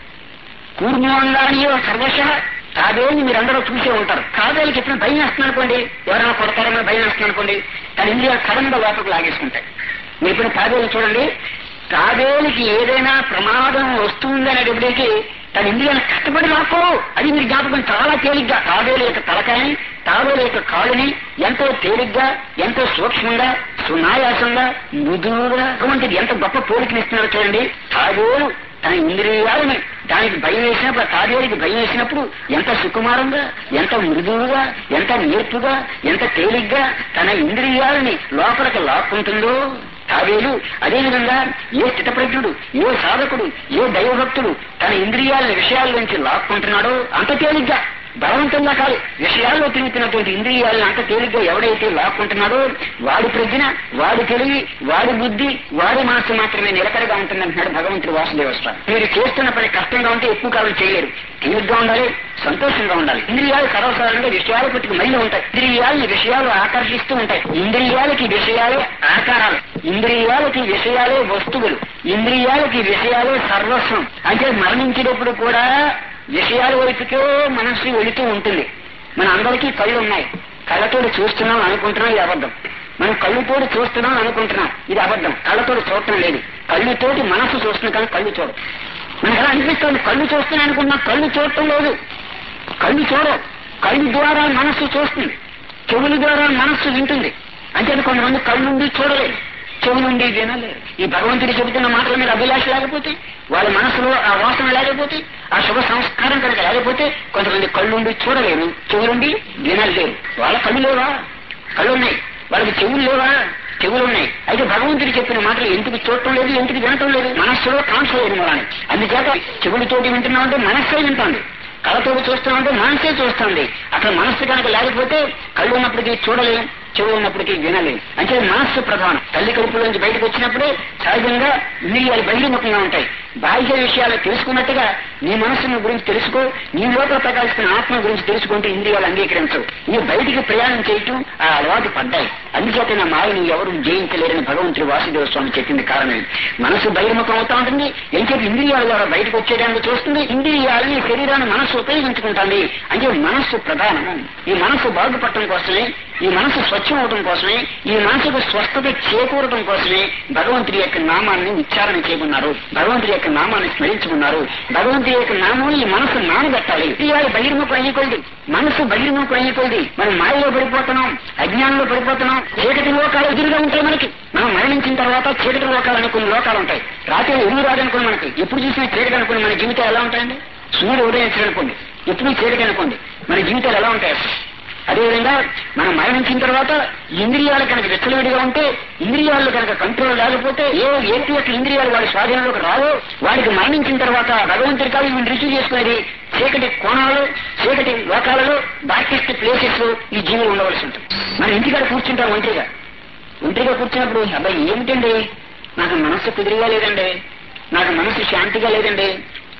కూర్మోంగానియో సర్వశ తాబేని మీరందరూ చూసే ఉంటారు తాబేలకి ఎప్పుడు భయం వేస్తుంది అనుకోండి ఎవరైనా కొడతారని భయం వేస్తుంది అనుకోండి తన ఇండియా సడన్ గా లోపలికి లాగేసుకుంటాయి మీరు ఇప్పుడు తాబేలు చూడండి తాబేలుకి ఏదైనా ప్రమాదం వస్తుందనేటప్పటికీ తన ఇండియాను కష్టపడి లాక్కో అది మీరు జ్ఞాపకం చాలా తేలిగ్గా తాబేలు యొక్క తలకాయని తాబేలు యొక్క కాళ్ళని ఎంతో తేలిగ్గా ఎంతో సూక్ష్మంగా సునాయాసంగా మృదువుగా అటువంటిది ఎంత గొప్ప పోలికనిస్తున్నారో చూడండి తాబేలు తన ఇంద్రియాలని దానికి భయం వేసినప్పుడు ఆ తాబేలుకి భయం వేసినప్పుడు ఎంత సుకుమారంగా ఎంత మృదువుగా ఎంత నేర్పుగా ఎంత తేలిగ్గా తన ఇంద్రియాలని లోపలికి లాక్కుంటుందో తాబేలు అదేవిధంగా ఏ స్థితప్రజ్ఞుడు ఏ సాధకుడు ఏ దైవభక్తుడు తన ఇంద్రియాల విషయాల నుంచి లాక్కుంటున్నాడో అంత తేలిగ్గా బలవంతంగా కాదు విషయాల్లో తిరుగుతున్నటువంటి ఇంద్రియాలను అంత తేలిగ్గా ఎవడైతే లాక్కుంటున్నాడో వాడి ప్రజ్ఞ వాడి తెలివి వాడి బుద్ధి వాడి మనసు మాత్రమే నిలకడగా ఉంటుందంటున్నాడు భగవంతుడు వాసుదేవస్వామి మీరు చేస్తున్న పని కష్టంగా ఉంటే ఎక్కువ కాలం చేయలేరు తేలిగ్గా ఉండాలి సంతోషంగా ఉండాలి ఇంద్రియాలు సర్వసాధారణంగా విషయాల పట్టుకు మైలు ఉంటాయి ఇంద్రియాలని విషయాలు ఆకర్షిస్తూ ఉంటాయి ఇంద్రియాలకి విషయాలే ఆకారాలు ఇంద్రియాలకి విషయాలే వస్తువులు ఇంద్రియాలకి విషయాలే సర్వస్వం అంటే మరణించేటప్పుడు కూడా విషయాల వైపుకే మనసు వెళుతూ ఉంటుంది మన అందరికీ కళ్ళు ఉన్నాయి కళ్ళతోటి చూస్తున్నాం అనుకుంటున్నాం ఇది అబద్ధం మనం కళ్ళుతోటి చూస్తున్నాం అనుకుంటున్నాం ఇది అబద్ధం కళ్ళతోటి చూడటం లేదు కళ్ళుతోటి మనసు చూస్తున్నాం కానీ కళ్ళు చూడదు మనకు అలా అనిపిస్తుంది కళ్ళు చూస్తున్నాం అనుకున్నా కళ్ళు చూడటం లేదు కళ్ళు చూడవు కళ్ళు ద్వారా మనస్సు చూస్తుంది చెవుల ద్వారా మనస్సు వింటుంది అంటే కొంతమంది కళ్ళు నుండి చూడలేదు చెవు నుండి వినలేరు ఈ భగవంతుడు చెబుతున్న మాటల మీద అభిలాష లేకపోతే వాళ్ళ మనసులో ఆ వాసన లేకపోతే ఆ శుభ సంస్కారం కనుక లేకపోతే కొంతమంది కళ్ళుండి చూడలేరు చెవులుండి వినలేరు వాళ్ళ కళ్ళు లేవా కళ్ళున్నాయి వాళ్ళకి చెవులు లేవా చెవులు ఉన్నాయి అయితే భగవంతుడు చెప్పిన మాటలు ఎందుకు చూడటం లేదు ఎందుకు వినటం లేదు మనస్సులో కాన్సర్ లేదు మూలాన్ని అందుచేత చెవులతోటి వింటున్నామంటే మనస్సే వింటుంది కళ్ళతోటి చూస్తున్నామంటే మనసే చూస్తుంది అక్కడ మనస్సు కనుక లేకపోతే కళ్ళు ఉన్నప్పటికీ చూడలేం చెవు ఉన్నప్పటికీ వినలేం అంటే మనస్సు ప్రధానం తల్లి కడుపులోంచి బయటకు వచ్చినప్పుడే సహజంగా ఇంద్రియాలు బహిర్ముఖంగా ఉంటాయి బాహ్య విషయాలు తెలుసుకున్నట్టుగా నీ మనస్సును గురించి తెలుసుకో నీ లోపల ప్రకాశిస్తున్న ఆత్మ గురించి తెలుసుకుంటే ఇంద్రియాలు అంగీకరించవు నీ బయటికి ప్రయాణం చేయటం ఆ అలవాటు పడ్డాయి అందుచేత నా మాయను ఎవరు జయించలేరని భగవంతుడు వాసుదేవ స్వామి చెప్పింది కారణం మనసు బహిర్ముఖం అవుతా ఉంటుంది ఎంచేపు ఇంద్రియాల ద్వారా బయటకు వచ్చేయడానికి చూస్తుంది ఇంద్రియాలని శరీరాన్ని మనస్సు ఉపయోగించుకుంటుంది అంటే మనస్సు ప్రధానము ఈ మనస్సు బాగుపడటం కోసమే ఈ మనసు స్వచ్ఛం అవడం కోసమే ఈ మనసుకు స్వస్థత చేకూరటం కోసమే భగవంతుడి యొక్క నామాన్ని ఉచ్చారణ చేయకున్నారు భగవంతుడి యొక్క నామాన్ని స్మరించుకున్నారు భగవంతుడి యొక్క నామం ఈ మనసు నానబెట్టాలి ఇవాళ బహిర్ముఖం అయ్యకొల్ది మనసు బహిర్ముఖం అయ్యకొల్ది మనం మాయలో పడిపోతున్నాం అజ్ఞానంలో పడిపోతున్నాం చీకటి లోకాలు ఎదురుగా ఉంటాయి మనకి మనం మరణించిన తర్వాత చీకటి లోకాలని కొన్ని లోకాలు ఉంటాయి రాత్రి ఎదురు రాదనుకోండి మనకి ఎప్పుడు చూసినా చీకటి అనుకోండి మన జీవితాలు ఎలా ఉంటాయండి సూర్యుడు ఉదయించడం అనుకోండి ఎప్పుడు చీకటి అనుకోండి మన జీవితాలు ఎలా ఉంటాయి అసలు అదేవిధంగా మనం మరణించిన తర్వాత ఇంద్రియాలు కనుక విచ్చలవిడిగా ఉంటే ఇంద్రియాలు కనుక కంట్రోల్ లేకపోతే ఏ ఏటి యొక్క ఇంద్రియాలు వాడి స్వాధీనంలోకి రావో వాడికి మరణించిన తర్వాత భగవంతుడి కాదు వీళ్ళు రిసీవ్ చేసుకునేది చీకటి కోణాలు చీకటి లోకాలలో డార్కెస్ట్ ప్లేసెస్ ఈ జీవులు ఉండవలసి ఉంటుంది మనం ఇంటికాడ కూర్చుంటాం ఒంటరిగా ఒంటరిగా కూర్చున్నప్పుడు అబ్బాయి ఏమిటండి నాకు మనస్సు కుదిరిగా లేదండి నాకు మనసు శాంతిగా లేదండి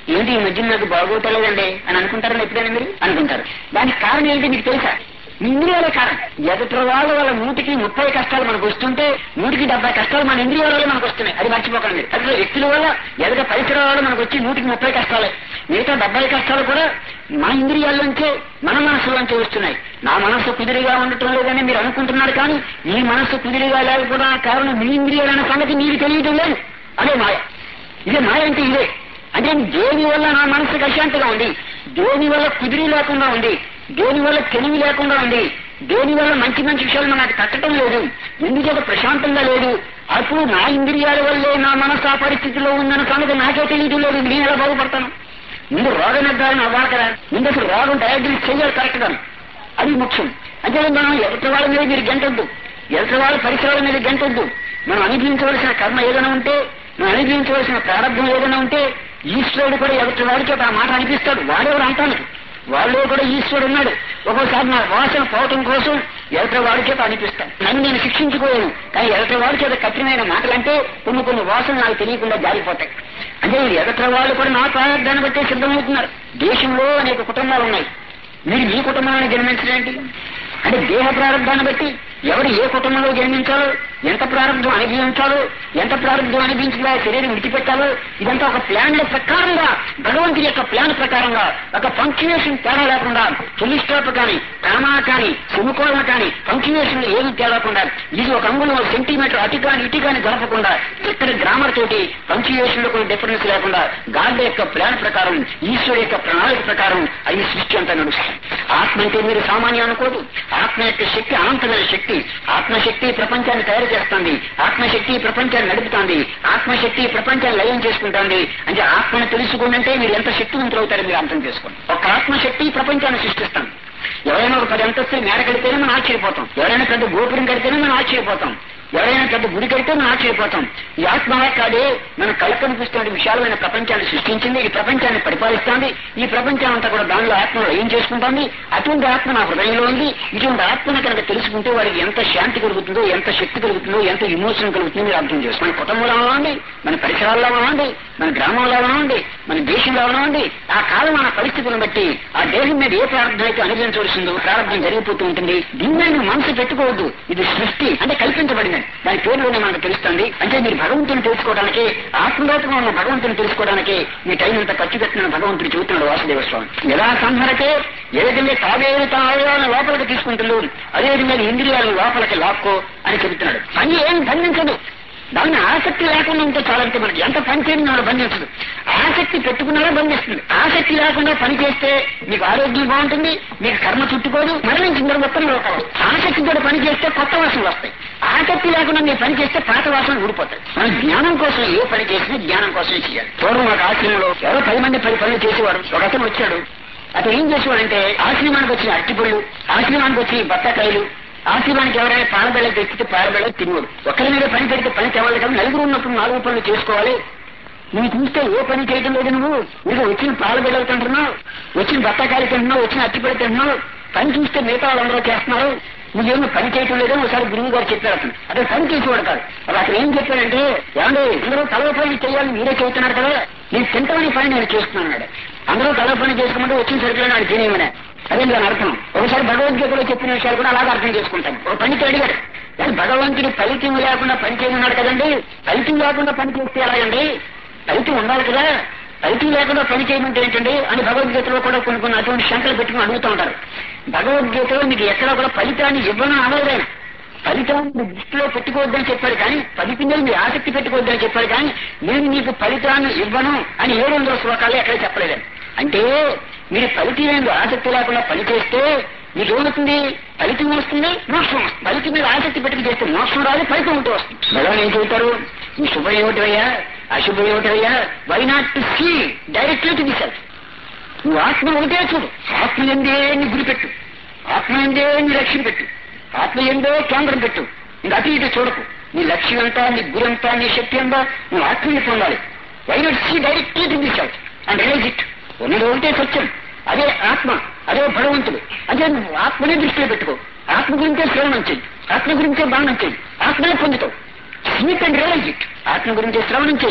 ఏంటి ఈ మధ్య నాకు బాగోతలేదండి అని అనుకుంటారని ఎప్పుడైనా మీరు అనుకుంటారు దానికి కారణం ఏంటి మీకు తెలుసా మీ ఇంద్రియాలే కారణం ఎదుటి వాళ్ళ వాళ్ళ నూటికి ముప్పై కష్టాలు మనకు వస్తుంటే నూటికి డెబ్బై కష్టాలు మన ఇంద్రియాల వల్ల మనకు వస్తున్నాయి అది మర్చిపోకండి మీరు అసలు వ్యక్తుల వల్ల ఎదుట పరిసరాల వల్ల మనకు వచ్చి నూటికి ముప్పై కష్టాలే మిగతా డెబ్బై కష్టాలు కూడా మన ఇంద్రియాల్లోంచే మన మనసులోంచే వస్తున్నాయి నా మనసు కుదిరిగా ఉండటం లేదని మీరు అనుకుంటున్నారు కానీ మీ మనసు కుదిరిగా లేకపోవడానికి కారణం మీ ఇంద్రియాలైన సంగతి మీకు తెలియటం లేదు అదే మాయ ఇదే మాయ అంటే ఇదే అంటే దేని వల్ల నా మనసుకు అశాంతిగా ఉంది దేని వల్ల కుదిరి లేకుండా ఉంది దేని వల్ల తెలివి లేకుండా ఉంది దేని వల్ల మంచి మంచి విషయాలు నాకు తట్టడం లేదు ఎందుచేత ప్రశాంతంగా లేదు అప్పుడు నా ఇంద్రియాల వల్లే నా మనసు ఆ పరిస్థితిలో ఉందన్న సంగతి నాకే తెలియదు లేదు నేను ఎలా బాగుపడతాను ముందు రోగ నిర్ధారణ అవ్వాకరా ముందు అసలు రోగం డయాగ్నోస్ చేయాలి కరెక్ట్ గా అది ముఖ్యం అంటే మనం ఎదుటి వాళ్ళ మీద మీరు గంటొద్దు ఎదుటి వాళ్ళ పరిసరాల మీద గంటొద్దు మనం అనుభవించవలసిన కర్మ ఏదైనా ఉంటే మనం అనుభవించవలసిన ప్రారంభం ఏదైనా ఉంటే ఈశ్వరుడు కూడా ఎదుటి వాడికి ఆ మాట అనిపిస్తాడు వాడెవరు అంటానికి వాళ్ళు కూడా ఈశ్వరుడు ఉన్నాడు ఒక్కోసారి నా వాసన పోవటం కోసం ఎదుటి వాడి చేత అనిపిస్తాను నన్ను నేను శిక్షించుకోలేను కానీ ఎదుటి వాడి చేత కఠినమైన మాటలంటే కొన్ని కొన్ని వాసనలు నాకు తెలియకుండా జారిపోతాయి అంటే ఎదుటి వాళ్ళు కూడా నా ప్రారంభాన్ని బట్టే సిద్ధమవుతున్నారు దేశంలో అనేక కుటుంబాలు ఉన్నాయి మీరు మీ కుటుంబాన్ని జన్మించలేంటి అంటే దేహ ప్రారంభాన్ని బట్టి ఎవరు ఏ కుటుంబంలో జన్మించాలో ఎంత ప్రారంభం అనుభవించాలో ఎంత ప్రారంభం అనుభవించగా శరీరం విడిచిపెట్టాలో ఇదంతా ఒక ప్లాన్ ప్రకారంగా భగవంతుడి యొక్క ప్లాన్ ప్రకారంగా ఒక పంక్చువేషన్ తేడా లేకుండా చులిస్టాప్ కానీ కామా కానీ సెమికోలం కానీ పంక్చువేషన్ ఏమి తేడాకుండా ఇది ఒక అంగుళం ఒక సెంటీమీటర్ అటు కానీ ఇటు కానీ జరపకుండా ఇక్కడ గ్రామర్ తోటి పంక్చువేషన్ లో కొన్ని డిఫరెన్స్ లేకుండా గాడ్ యొక్క ప్లాన్ ప్రకారం ఈశ్వరు యొక్క ప్రణాళిక ప్రకారం అది సృష్టి అంతా నడుస్తుంది ఆత్మ అంటే మీరు సామాన్యం అనుకోదు ఆత్మ యొక్క శక్తి అనంతమైన శక్తి ఆత్మశక్తి ప్రపంచాన్ని తయారు చేస్తుంది ఆత్మశక్తి ప్రపంచాన్ని నడుపుతుంది ఆత్మశక్తి ప్రపంచాన్ని లయం చేసుకుంటుంది అంటే ఆత్మను తెలుసుకుందంటే మీరు ఎంత శక్తివంతులు అవుతారో మీరు అర్థం చేసుకోండి ఒక ఆత్మశక్తి ప్రపంచాన్ని సృష్టిస్తాం ఎవరైనా ఒక పది అంతస్తులు మేడ కడితేనే మనం ఆశ్చర్యపోతాం ఎవరైనా పెద్ద గోపురం కడితేనే మనం ఆశ్చర్యపోతాం ఎవరైనా పెద్ద గుడి కడితే మనం ఆశ్చర్యపోతాం ఈ ఆత్మ కాదే మన కళ్ళ కనిపిస్తున్న విశాలమైన ప్రపంచాన్ని సృష్టించింది ఈ ప్రపంచాన్ని పరిపాలిస్తోంది ఈ ప్రపంచం అంతా కూడా దానిలో ఆత్మలో ఏం చేసుకుంటోంది అటువంటి ఆత్మ నా హృదయంలో ఉంది ఇటువంటి ఆత్మను కనుక తెలుసుకుంటే వాడికి ఎంత శాంతి కలుగుతుందో ఎంత శక్తి కలుగుతుందో ఎంత విమోచన కలుగుతుందో మీరు అర్థం చేసుకోండి మన కుటుంబంలో ఉండి మన పరిసరాల్లో ఉండి మన గ్రామంలో ఉండి మన దేశంలో ఉండి ఆ కాలం మన పరిస్థితులను బట్టి ఆ దేశం మీద ఏ ప్రారంభం అయితే అనుభవించవలసిందో ప్రారంభం జరిగిపోతూ ఉంటుంది దీన్ని నువ్వు మనసు పెట్టుకోవద్దు ఇది సృష్టి అంటే కల్పించబడింది దాని పేరులోనే మనకు తెలుస్తుంది అంటే మీరు భగవంతుని తెలుసుకోవడానికి ఆత్మలోకంగా ఉన్న భగవంతుని తెలుసుకోవడానికి మీ టైం అంతా ఖర్చు పెట్టిన భగవంతుడు చెబుతున్నాడు వాసుదేవ స్వామి ఎలా సంహరకే ఏ విధంగా తావేరు తన అవయవాలను లోపలికి తీసుకుంటుందో అదే విధంగా నీ ఇంద్రియాలను లోపలికి లాక్కో అని చెబుతున్నాడు పని ఏం బంధించదు దాన్ని ఆసక్తి లేకుండా ఉంటే చాలంటే మనకి ఎంత పని చేయడం వాడు బంధించదు ఆసక్తి పెట్టుకున్నాడో బంధిస్తుంది ఆసక్తి లేకుండా పని చేస్తే మీకు ఆరోగ్యం బాగుంటుంది మీకు కర్మ చుట్టుకోదు మరణించిన తర్వాత మొత్తం లోకాలు ఆసక్తితో పని చేస్తే కొత్త వాసనలు వస్తాయి ఆసక్తి లేకుండా మీరు పని చేస్తే పాత వాసనలు ఊడిపోతాయి మనం జ్ఞానం కోసం ఏ పని చేసినా జ్ఞానం కోసం చేయాలి పూర్వం ఒక ఆశ్రమంలో ఎవరో పది మంది పది పనులు చేసేవారు ఒక అతను వచ్చాడు అతను ఏం చేసేవాడంటే ఆశ్రమానికి వచ్చిన అరటిపళ్ళు ఆశ్రమానికి వచ్చి బత్తాకాయలు ఆశ్రమానికి ఎవరైనా పాలబెళ్ళకి తెచ్చితే పాలబెళ్ళకి తినవాడు ఒకరి మీద పని పెడితే పని తేవాలి కదా నలుగురు ఉన్నప్పుడు నాలుగు పనులు చేసుకోవాలి నువ్వు చూస్తే ఏ పని చేయడం లేదు నువ్వు నీకు వచ్చిన పాలబెళ్ళలు తింటున్నావు వచ్చిన బత్తాకాయలు తింటున్నావు వచ్చిన అట్టిపడి తింటున్నావు పని చూస్తే మిగతా వాళ్ళందరూ చేస్తున్నారు నువ్వేమో పని చేయటం లేదని ఒకసారి గురువు గారు చెప్పారు అతను అతను పని చేసేవాడు కాదు అది అతను ఏం చెప్పాడంటే ఏమండి అందరూ తలవ పని చేయాలని మీరే చెబుతున్నారు కదా నేను తింటామని పని నేను చేస్తున్నాను అన్నాడు అందరూ తలవ పని చేసుకుంటే వచ్చిన సరుకులు నాడు తినేయమనే అదే దాని అర్థం ఒకసారి భగవద్గీతలో చెప్పిన విషయాలు కూడా అలాగే అర్థం చేసుకుంటాం ఒక పనికి అడిగాడు కానీ భగవంతుడి ఫలితం లేకుండా పని చేయమన్నాడు కదండి ఫలితం లేకుండా పని చేస్తే ఎలాగండి ఫలితం ఉండాలి కదా ఫలితం లేకుండా పని చేయమంటే ఏంటండి అని భగవద్గీతలో కూడా కొన్ని కొన్ని అటువంటి శంకలు పెట్టుకుని అడుగుతూ ఉంటారు భగవద్గీతలో మీకు ఎక్కడ కూడా ఫలితాన్ని ఇవ్వను అనలేదైనా ఫలితాన్ని మీ దృష్టిలో పెట్టుకోవద్దని చెప్పాడు కానీ ఫలితం మీద మీ ఆసక్తి పెట్టుకోవద్దని చెప్పాడు కానీ నేను మీకు ఫలితాన్ని ఇవ్వను అని ఏడు వందల శ్లోకాలు ఎక్కడ చెప్పలేదని అంటే మీరు ఫలితం మీద ఆసక్తి లేకుండా పని చేస్తే మీకు ఏమవుతుంది ఫలితం వస్తుంది మోక్షం వస్తుంది ఫలితం మీద ఆసక్తి పెట్టుకు చేస్తే మోక్షం రాదు ఫలితం ఉంటూ వస్తుంది భగవాన్ ఏం చెబుతారు ఈ శుభం ఏమిటయ్యా అశుభం ఏమిటయ్యా why not to see directly to the self నువ్వు ఆత్మ ఒకటే చూడు ఆత్మ ఎందే నీ గురి పెట్టు ఆత్మ ఎందే నీ లక్ష్యం పెట్టు ఆత్మ ఎందో కేంద్రం పెట్టు ఇంకా అటు ఇటు చూడకు నీ లక్ష్యం అంతా నీ గురి అంతా నీ శక్తి అంతా నువ్వు ఆత్మని పొందాలి why not see directly to the self and realise it ఉన్నది ఒకటే సత్యం అదే ఆత్మ అదే భగవంతుడు అంటే నువ్వు ఆత్మనే దృష్టిలో పెట్టుకో ఆత్మ గురించే శ్రవణం చెయ్యి ఆత్మ గురించే బాణం చెయ్యి ఆత్మనే పొందుతావు స్మిత్ అండ్ రియలైజ్ ఇట్ ఆత్మ గురించి శ్రవణం చెయ్యి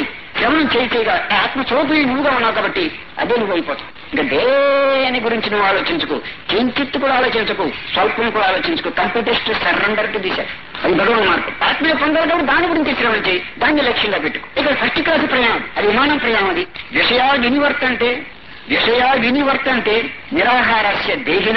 శ్రవణం చేయగా ఆత్మ చోటు నువ్వుగా ఉన్నావు కాబట్టి అదే నువ్వు అయిపోతావు ఇంకా దేని గురించి నువ్వు ఆలోచించుకో కించిత్తు కూడా ఆలోచించకు స్వల్పం కూడా ఆలోచించుకో కంప్యూటెస్ట్ సరెండర్ టు దిశ అది భగవాన్ మార్గం ఆత్మీయ పొందాలి కాబట్టి దాని గురించి శ్రవణం చేయి దాన్ని లక్ష్యంగా పెట్టుకో ఇక్కడ ఫస్ట్ క్లాస్ ప్రయాణం అది విమానం ప్రయాణం అది విషయా వినివర్తంటే విషయా వినివర్తంటే నిరాహారస్య దేహిన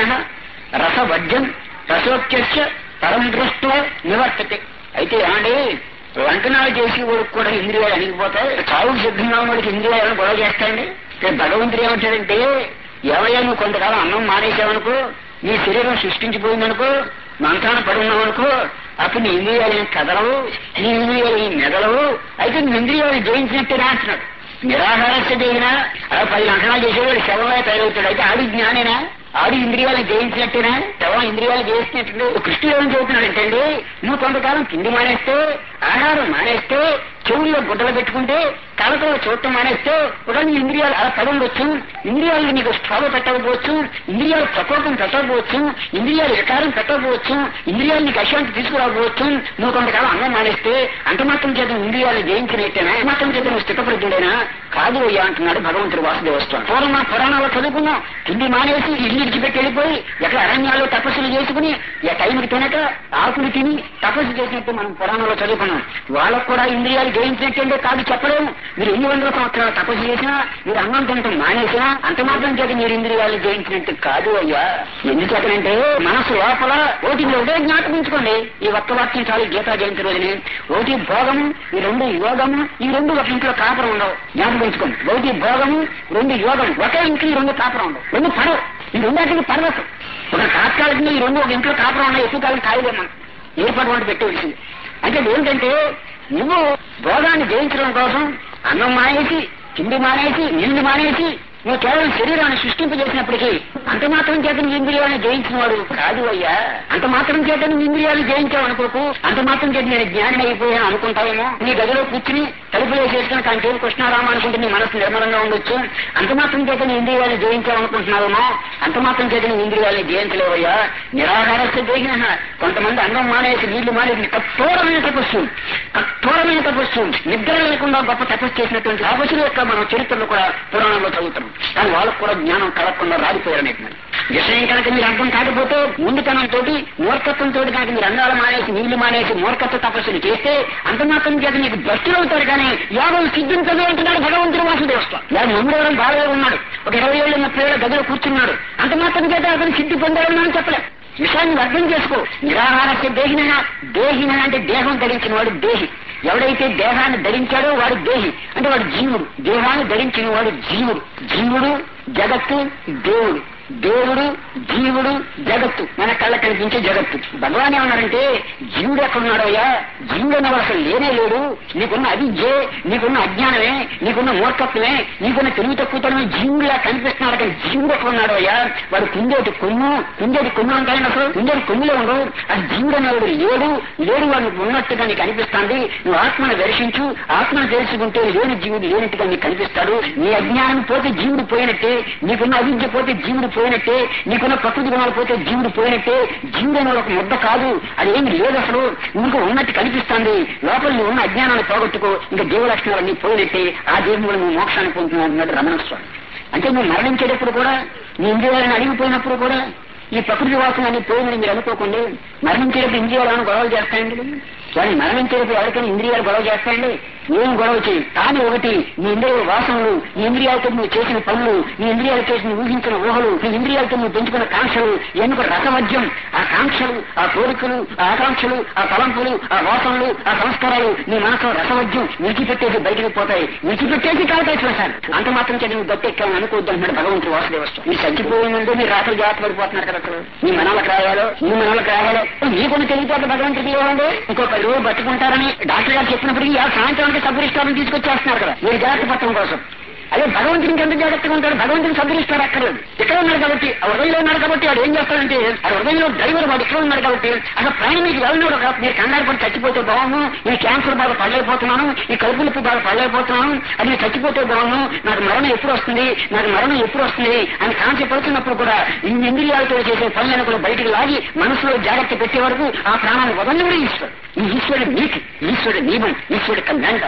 రసవజ్యం రసోక్యస్య పరం దృష్ట్వ నివర్తతే అయితే ఏమండి వంటనాలు చేసి వాడికి కూడా ఇంద్రియాలు అణిగిపోతాయి చావుకు సిద్ధంగా ఉన్న వాడికి ఇంద్రియాలను గొడవ చేస్తాయండి ఇక్కడ భగవంతుడు ఏమంటాడంటే ఎవరైనా నువ్వు కొంతకాలం అన్నం మానేసావనుకో నీ శరీరం సృష్టించిపోయిందనుకో మంచాన పడి ఉన్నావనుకో అప్పుడు నీ ఇంద్రియాలు ఏం కదలవు నీ ఇంద్రియాలు ఏం మెదలవు అయితే నీ ఇంద్రియాలు జయించినట్టే అంటున్నాడు నిరాహారస్య జరిగినా అలా పది గంటలు చేసేవాడు శవంగా తయారవుతాడు అయితే ఆడి జ్ఞానేనా ఆడి ఇంద్రియాలు జయించినట్టేనా శవం ఇంద్రియాలు జయించినట్టు కృష్ణుడు ఏమని చెబుతున్నాడు ఏంటండి నువ్వు కొంతకాలం తిండి మానేస్తే ఆహారం మానేస్తే చెవుల్లో గుడ్డలు పెట్టుకుంటే కళతో చూడటం మానేస్తే కూడా నీ ఇంద్రియాలు అలా పడి ఉండొచ్చు ఇంద్రియాలు నీకు స్పృహ పెట్టకపోవచ్చు ఇంద్రియాలు ప్రకోపం పెట్టకపోవచ్చు ఇంద్రియాలు వికారం పెట్టకపోవచ్చు ఇంద్రియాలు నీకు అశాంతి తీసుకురాకపోవచ్చు నువ్వు కొంతకాలం అన్నం మానేస్తే అంత మాత్రం చేత ఇంద్రియాలు జయించినట్టేనా అంత మాత్రం చేత నువ్వు స్థితప్రజ్ఞుడైనా కాదు అయ్యా అంటున్నాడు భగవంతుడు వాసుదేవస్వామి పూర్వం మన పురాణాలు చదువుకున్నాం తిండి మానేసి ఇల్లు విడిచిపెట్టి వెళ్ళిపోయి ఎక్కడ అరణ్యాల్లో తపస్సులు చేసుకుని ఏ టైంకి తినక ఆకులు తిని తపస్సు చేసినట్టు మనం పురాణంలో చదువుకున్నాం వాళ్ళకు కూడా ఇంద్రియాలు జయించినట్టే కాదు చెప్పలేము మీరు ఎన్ని వందల సంవత్సరాలు తపస్సు చేసినా మీరు అన్నం తినటం మానేసినా అంత మాత్రం చేత మీరు ఇంద్రియాలు జయించినట్టు కాదు అయ్యా ఎందుచేతనంటే మనసు లోపల ఒకటి మీరు ఉదయం జ్ఞాపకించుకోండి ఈ ఒక్క వాక్యం చాలు గీతా జయంతి రోజుని ఒకటి భోగము ఈ రెండు యోగము ఈ రెండు ఒక ఇంట్లో కాపురం ఉండవు జ్ఞాపకించుకోండి ఒకటి భోగము రెండు యోగం ఒకే ఇంట్లో ఈ రెండు కాపురం ఉండవు రెండు పడవు ఈ రెండాటికి పడవచ్చు ఒక తాత్కాలికంగా ఈ రెండు ఒక ఇంట్లో కాపురం ఉన్నాయి ఎక్కువ కాలం కాయలేము మనం ఏర్పాటు వంట పెట్టేసింది అంటే ఏంటంటే నువ్వు భోగాన్ని జయించడం కోసం అన్నం మానేసి తిండి మానేసి నీళ్లు మానేసి నువ్వు కేవలం శరీరాన్ని సృష్టింపజేసినప్పటికీ అంత మాత్రం చేత నీ ఇంద్రియాలను జయించిన వాడు కాదు అయ్యా అంత మాత్రం చేత నీ ఇంద్రియాలు జయించావు అనుకోకు అంత మాత్రం చేత నేను జ్ఞాని అయిపోయాను అనుకుంటావేమో నీ గదిలో కూర్చుని తలుపులు వేసేసుకుని తన పేరు కృష్ణారామ అనుకుంటే నీ మనసు నిర్మలంగా ఉండొచ్చు అంత మాత్రం చేత నీ ఇంద్రియాలు జయించావు అనుకుంటున్నావేమో అంత మాత్రం చేత నీ ఇంద్రియాలను జయించలేవయ్యా నిరాహారస్య దేహిన కొంతమంది అన్నం మానేసి నీళ్లు మానేసి కఠోరమైన తపస్సు కఠోరమైన తపస్సు నిద్ర లేకుండా గొప్ప తపస్సు చేసినటువంటి తపస్సుల యొక్క మనం చరిత్రలో కూడా పురాణంలో చదువుతాం కానీ వాళ్ళకు కూడా జ్ఞానం కలగకుండా రాలిపోయారు అనేటువంటి విషయం కనుక మీరు అర్థం కాకపోతే ముందుతనంతో మూర్ఖత్వంతో కనుక మీరు అన్నాలు మానేసి నీళ్లు మానేసి మూర్ఖత్వ తపస్సులు చేస్తే అంత మాత్రం చేత మీకు భక్తులు అవుతారు కానీ యోగం సిద్ధించదు అంటున్నాడు భగవంతుడు వాసుదేవస్వామి ఇలా ముందు బాగా ఉన్నాడు ఒక ఇరవై ఏళ్ళు ముప్పై ఏళ్ళ గదిలో కూర్చున్నాడు అంత మాత్రం చేత అతను సిద్ధి పొందాడని మనం చెప్పలేం విషయాన్ని అర్థం చేసుకో నిరాహారస్య దేహిన దేహిన అంటే దేహం ధరించిన వాడు దేహి ఎవడైతే దేహాన్ని ధరించాడో వాడు దేహి అంటే వాడు జీవుడు దేహాన్ని ధరించిన వాడు జీవుడు జీవుడు జగత్తు దేవుడు దేవుడు జీవుడు జగత్తు మన కళ్ళ కనిపించే జగత్తు భగవాన్ ఏమన్నారంటే జీవుడు ఎక్కడున్నాడోయా జీవుడు అన్నవాడు అసలు లేనే లేడు నీకున్న అవిద్యే నీకున్న అజ్ఞానమే నీకున్న మూర్ఖత్వమే నీకున్న తెలివి తక్కువతనమే జీవుడులా కనిపిస్తున్నాడు కానీ జీవుడు ఎక్కడున్నాడోయా వాడు కుందేటి కొమ్ము కుందేటి కొమ్ము ఉంటాయని అసలు కుందేటి కొమ్ములే ఉండవు అది జీవుడు అనేవాడు లేడు లేడు వాడు ఉన్నట్టుగా నీకు అనిపిస్తుంది నువ్వు ఆత్మను దర్శించు ఆత్మను తెలుసుకుంటే లేని జీవుడు లేనట్టుగా నీకు కనిపిస్తాడు నీ అజ్ఞానం పోతే జీవుడు పోయినట్టే నీకున్న అవిద్య పోతే జీవుడు పోయినట్టే నీకున్న ప్రకృతి గుణాలు పోతే జీవుడు పోయినట్టే జీవుడు అనే ఒక ముద్ద కాదు అది ఏమి లేదు అసలు నీకు ఉన్నట్టు కనిపిస్తుంది లోపల నువ్వు ఉన్న అజ్ఞానాన్ని పోగొట్టుకో ఇంకా జీవ లక్షణాలన్నీ పోయినట్టే ఆ దేవుడు నువ్వు మోక్షాన్ని పొందుతున్నావు అన్నాడు రమణ స్వామి అంటే నువ్వు మరణించేటప్పుడు కూడా నీ ఇంద్రియాలను అడిగిపోయినప్పుడు కూడా ఈ ప్రకృతి వాసన అన్ని పోయిందని మీరు అనుకోకండి మరణించేటప్పుడు ఇంద్రియాలను గొడవలు చేస్తాయండి కానీ మరణించేటప్పుడు ఎవరికైనా ఇంద్రియాలు గొడవ చేస్తాయండి ఏం గొడవ చేయి కానీ ఒకటి నీ ఇంద్రియ వాసనలు నీ ఇంద్రియాలతో నువ్వు చేసిన పనులు నీ ఇంద్రియాలు చేసిన ఊహించిన ఊహలు నీ ఇంద్రియాలతో నువ్వు పెంచుకున్న కాంక్షలు ఎన్నుక రసమద్యం ఆ కాంక్షలు ఆ కోరికలు ఆ ఆకాంక్షలు ఆ తలంపులు ఆ వాసనలు ఆ సంస్కారాలు నీ మనసులో రసమద్యం విడిచిపెట్టేసి బయటకు పోతాయి విడిచిపెట్టేసి కావుతాయి చూసాను అంత మాత్రం చేసి నువ్వు గట్టెక్కామని అనుకోవద్దు అంటున్నాడు భగవంతుడు వాసుదేవస్వామి నీ చచ్చిపోయే ముందు మీరు రాత్రి జాగ్రత్త పడిపోతున్నారు కదా అసలు నీ మనలకు రాయాలో నీ మనలకు రాయాలో నీకున్న తెలివితేట భగవంతుడికి ఇవ్వండి ఇంకో పది రోజులు బతుకుంటారని డాక్టర్ గారు చెప్పినప్పటికీ ఆ సాయంత్రానికి సబ్బురిష్టాలను తీసుకొచ్చేస్తున్నారు కదా మీరు జాగ్రత్త పట్టడం కోసం అదే భగవంతునికి ఎంత జాగ్రత్తగా ఉంటాడు భగవంతుని సబ్బురిస్తారు అక్కర్లేదు ఇక్కడ ఉన్నాడు కాబట్టి ఆ హృదయంలో ఉన్నాడు కాబట్టి వాడు ఏం చేస్తాడంటే ఆ హృదయంలో డ్రైవర్ వాడు ఇక్కడ ఉన్నాడు కాబట్టి అసలు ప్రాణం మీకు వెళ్ళినాడు ఒక మీరు కంగారు పడి చచ్చిపోతే బాగును ఈ క్యాన్సర్ బాగా పడలేకపోతున్నాను ఈ కడుపు నొప్పి బాగా పడలేకపోతున్నాను అది నేను చచ్చిపోతే బాగును నాకు మరణం ఎప్పుడు వస్తుంది నాకు మరణం ఎప్పుడు వస్తుంది అని కాంక్ష పడుతున్నప్పుడు కూడా ఈ ఇంద్రియాలతో చేసే పనులను కూడా బయటికి లాగి మనసులో జాగ్రత్త పెట్టే వరకు ఆ ప్రాణాన్ని వదలని కూడా ఈశ్వరుడు ఈ ఈశ్వరుడు నీకు ఈశ్వరుడు నియమం ఈశ్వరుడు కమాండర్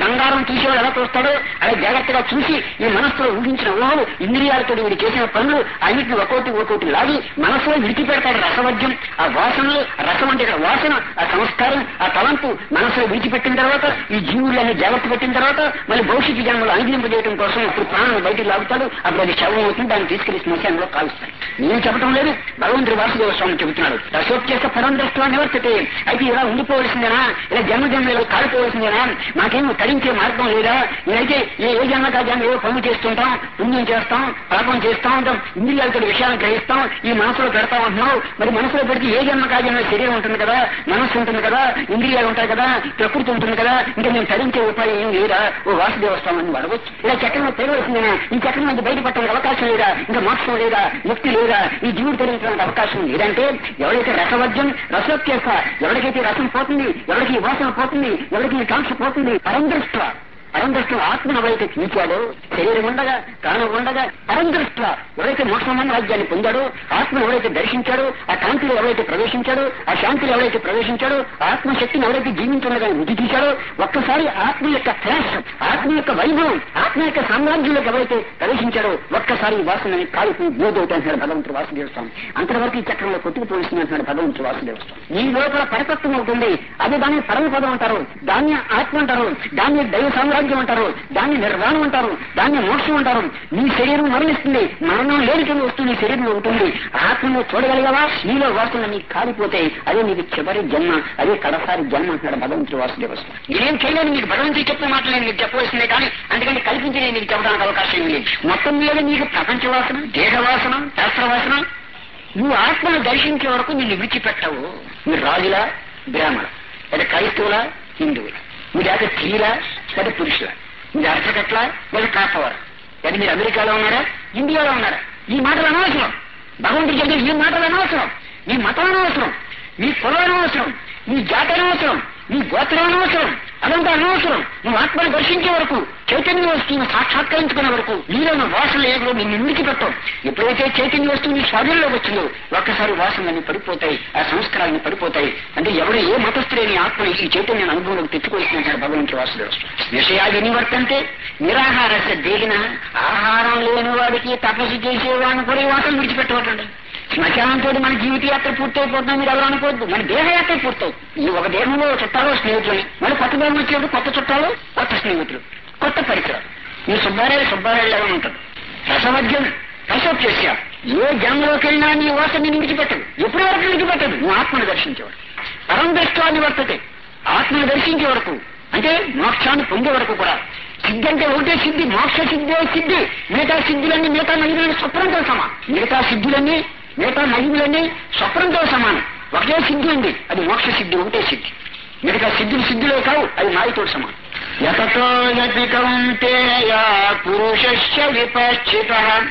బంగారం చూసేవాడు ఎలా చూస్తాడో అలా జాగ్రత్తగా చూసి ఈ మనస్సులో ఊహించిన ఊహలు ఇంద్రియాలతో వీడు చేసిన పనులు అన్నిటిని ఒక్కోటి ఒక్కోటి లాగి మనసులో విడిచిపెడతాడు రసవద్యం ఆ వాసనలు రసం అంటే ఇక్కడ వాసన ఆ సంస్కారం ఆ తలంపు మనసులో విడిచిపెట్టిన తర్వాత ఈ జీవులన్నీ జాగ్రత్త పెట్టిన తర్వాత మళ్ళీ భవిష్యత్తు జన్మలో అనుగ్రహింపజేయడం కోసం ఇప్పుడు ప్రాణం బయటికి లాగుతాడు అప్పుడు అది శవం అవుతుంది దాన్ని తీసుకెళ్లి శ్మశానంలో కాలుస్తాడు నేను చెప్పడం లేదు భగవంతుడి వాసుదేవ స్వామి చెబుతున్నాడు రసోత్యేక పరం దృష్టిలో నివర్తితే అయితే ఇలా ఉండిపోవలసిందేనా ఇలా జన్మ జన్మలో కాలిపోవలసిందేనా మాకేం తరించే మార్గం లేదా నేనైతే ఏ ఏ జన్మ కా జన్మ ఏవో పనులు చేస్తుంటాం పుణ్యం చేస్తాం పాపం చేస్తా ఉంటాం ఇంద్రియాలతో విషయాలను గ్రహిస్తాం ఈ మనసులో పెడతా ఉంటున్నావు మరి మనసులో పెడితే ఏ జన్మ కా జన్మ శరీరం ఉంటుంది కదా మనస్సు ఉంటుంది కదా ఇంద్రియాలు ఉంటాయి కదా ప్రకృతి ఉంటుంది కదా ఇంకా మేము తరించే ఉపాయం ఏం లేదా ఓ వాసుదేవ స్వామిని అడగొచ్చు ఇలా చక్రంలో పెరగవలసిందేనా ఈ చక్రం నుంచి బయటపడటానికి అవకాశం లేదా ఇంకా మోక్షం లేదా ముక్తి లేదా ఈ జీవుడు తరించడానికి అవకాశం లేదంటే ఎవరైతే రసవద్యం రసోత్యేక ఎవరికైతే రసం పోతుంది ఎవరికి వాసన పోతుంది ఎవరికి ఈ కాంక్ష పోతుంది పరందృష్ట పరందృష్ట ఆత్మను ఎవరైతే చూచాడో శరీరం ఉండగా ప్రాణం ఉండగా పరందృష్ట ఎవరైతే మోక్షమైన రాజ్యాన్ని పొందాడో ఆత్మను ఎవరైతే దర్శించాడో ఆ కాంతిలో ఎవరైతే ప్రవేశించాడో ఆ శాంతిలో ఎవరైతే ప్రవేశించాడో ఆత్మశక్తిని ఎవరైతే జీవించుండగా వృద్ధి తీశాడో ఒక్కసారి ఆత్మ యొక్క ఫ్లాష్ ఆత్మ యొక్క వైభవం ఆత్మ యొక్క సామ్రాజ్యంలోకి ఎవరైతే ప్రవేశించాడో ఒక్కసారి ఈ వాసనని కాలిపోయి బోధవుతాయి అంటున్నాడు భగవంతుడు వాసుదేవ స్వామి అంతవరకు ఈ చక్రంలో కొట్టుకుపోయిస్తుంది అంటున్నాడు భగవంతుడు వాసుదేవ స్వామి ఈ లోపల పరిపక్వం అవుతుంది అదే దాన్ని పరమపదం అంటారు దాన్ని ఆత్మ అంటారు దాన్ని దైవ సామ్రాజ్యం అంటారు దాన్ని నిర్వాణం అంటారు దాన్ని మోక్షం అంటారు నీ శరీరం మరణిస్తుంది మరణం లేని కింద వస్తుంది నీ శరీరంలో ఉంటుంది ఆత్మను చూడగలిగావా నీలో వాసన నీకు కాలిపోతాయి అదే నీకు చివరి జన్మ అదే కడసారి జన్మ అంటున్నాడు భగవంతుడు వాసుదేవ స్వామి నేనేం చేయలేను మీకు భగవంతుడు చెప్పిన మాటలు నేను మీకు చెప్పవలసిందే కానీ అందుకని కల్పించి నేను మీకు చెప్పడానికి అవకాశం ఏం లేదు మొత్తం మీద నీకు ప్రపంచ వాసన దేహ వాసన శాస్త్ర వాసన నువ్వు ఆత్మను దర్శించే వరకు నిన్ను విడిచిపెట్టవు మీరు రాజులా బ్రాహ్మణ లేదా క్రైస్తవులా హిందువులా మీరు లేక స్త్రీలా లేదా పురుషులా మీరు అర్చకట్లా లేదా కాపవారు లేదా మీరు అమెరికాలో ఉన్నారా ఇండియాలో ఉన్నారా ఈ మాటలు అనవసరం భగవంతుడు చెప్పే ఈ మాటలు అనవసరం నీ మతం అనవసరం నీ కులం అనవసరం నీ జాతి అనవసరం నీ గోత్రం అనవసరం అదంతా అనవసరం నువ్వు ఆత్మను దర్శించే వరకు చైతన్య వస్తువును సాక్షాత్కరించుకునే వరకు నీలోని వాసనలు ఏదో నిన్ను ఇంటికి పెట్టవు ఎప్పుడైతే చైతన్య వస్తువు నీ స్వాధీనంలోకి వచ్చిందో ఒక్కసారి వాసనలన్నీ పడిపోతాయి ఆ సంస్కారాన్ని పడిపోతాయి అంటే ఎవరు ఏ మతస్థులేని ఆత్మ ఈ చైతన్యాన్ని అనుభవంలోకి తెచ్చుకోవాల్సిన భగవంతుడి వాసుదేవ విషయాలు నివర్తంటే నిరాహారస దేగిన ఆహారం లేని వాడికి తపస్సు చేసేవాడిని కూడా ఈ వాసన విడిచిపెట్టవటండి శ్మశానంతో మన జీవిత యాత్ర పూర్తయిపోతుందని మీరు ఎవరు అనుకోవద్దు మన దేహయాత్ర పూర్తవుతుంది ఈ ఒక దేహంలో చుట్టాలు స్నేహితులు మళ్ళీ కొత్త దేహం వచ్చేప్పుడు కొత్త చుట్టాలు కొత్త స్నేహితులు కొత్త పరిసరాలు ఈ సుబ్బారాయుడు సుబ్బారాయుడులాగా ఉంటాడు రసమద్యం రసోప్యస్య ఏ జన్మలోకి వెళ్ళినా నీ వాసన నేను విడిచిపెట్టదు ఎప్పటి వరకు విడిచిపెట్టదు నువ్వు ఆత్మను దర్శించేవాడు పరం దృష్టాన్ని వర్తతే ఆత్మను దర్శించే వరకు అంటే మోక్షాన్ని పొందే వరకు కూడా సిద్ధి అంటే ఒకటే సిద్ధి మోక్ష సిద్ధే సిద్ధి మిగతా సిద్ధులన్నీ మిగతా మహిళలన్నీ స్వప్నంతో సమానం మిగతా సిద్ధులన్నీ మిగతా మహిళలన్నీ స్వప్నంతో సమానం ఒకే సిద్ధి ఉంది అది మోక్ష సిద్ధి ఒకటే సిద్ధి మిగతా సిద్ధులు సిద్ధులే కావు అది మాయతో సమానం యతతో యతి కౌంతేయ పురుషస్య విపశ్చిత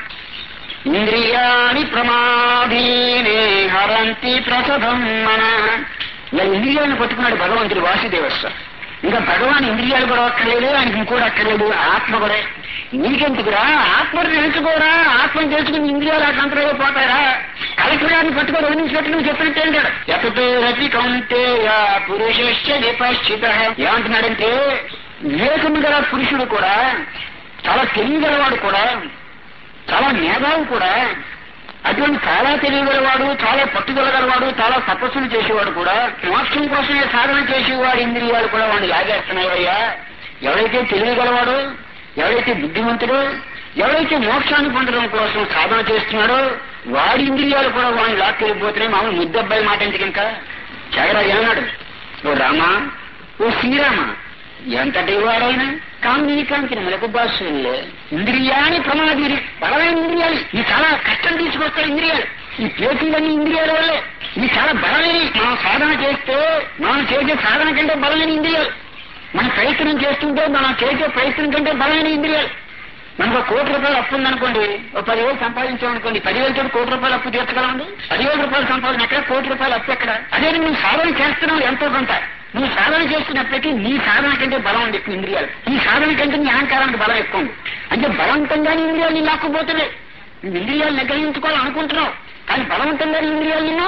ఇంద్రియాణి ప్రమాదీనే హరంతి ప్రసభం మన ఇలా ఇంద్రియాలను పట్టుకున్నాడు భగవంతుడు వాసుదేవస్వ ఇంకా భగవాన్ ఇంద్రియాలు కూడా అక్కర్లేదు ఆయనకి ఇంకోటి అక్కర్లేదు ఆత్మ కూడా నీకెందుకురా ఆత్మను తెలుసుకోరా ఆత్మను తెలుసుకుని ఇంద్రియాలు అట్లంతలో పోతారా కలెక్టర్ గారిని పట్టుకొని వదిలించినట్టు నువ్వు చెప్పినట్టు ఏంటాడు ఎతతో రతి కౌంతేయ పురుషస్య విపశ్చిత ఏమంటున్నాడంటే వివేకము గల పురుషుడు కూడా చాలా తెలియగలవాడు కూడా చాలా మేధావు కూడా అటువంటి చాలా తెలియగలవాడు చాలా పట్టుదలగలవాడు చాలా తపస్సులు చేసేవాడు కూడా మోక్షం కోసమే సాధన చేసేవాడు ఇంద్రియాలు కూడా వాడిని లాగేస్తున్నాయ్యా ఎవరైతే తెలియగలవాడు ఎవరైతే బుద్ధిమంతుడు ఎవరైతే మోక్షాన్ని పొందడం కోసం సాధన చేస్తున్నాడో వాడి ఇంద్రియాలు కూడా వాడిని లాక్కెళ్ళిపోతున్నాయి మామూలు ముద్దబ్బాయి మాట ఎందుకు ఇంకా జగరాజు ఏమన్నాడు ఓ రామా ఓ శ్రీరామ ఎంతటి వాడైనా కామిని కాంతిని మనకు బాసులే ఇంద్రియాని ప్రమాదీరి బలమైన ఇంద్రియాలు ఇవి చాలా కష్టం తీసుకొస్తాయి ఇంద్రియాలు ఈ పేటీలన్నీ ఇంద్రియాల వల్లే ఇవి చాలా బలమైన మనం సాధన చేస్తే మనం చేసే సాధన కంటే బలమైన ఇంద్రియాలు మన ప్రయత్నం చేస్తుంటే మనం చేసే ప్రయత్నం కంటే బలమైన ఇంద్రియాలు మనకు ఒక కోటి రూపాయలు అప్పు ఉందనుకోండి ఒక పదివేలు సంపాదించామనుకోండి పదివేలతో కోటి రూపాయలు అప్పు తీర్చగలమండి పదివేల రూపాయలు సంపాదన ఎక్కడ కోటి రూపాయలు అప్పు ఎక్కడ అదే నువ్వు సాధన చేస్తున్నావు ఎంతో కొంత నువ్వు సాధన చేస్తున్నప్పటికీ నీ సాధన కంటే బలం ఉంది ఎక్కువ ఇంద్రియాలు ఈ సాధన కంటే నీ అహంకారానికి బలం ఎక్కువ ఉంది అంటే బలవంతంగా నీ ఇంద్రియాలు నీ లాక్కుపోతున్నాయి నువ్వు ఇంద్రియాలు నిగ్రహించుకోవాలనుకుంటున్నావు కానీ బలవంతంగా నీ ఇంద్రియాలు నిన్ను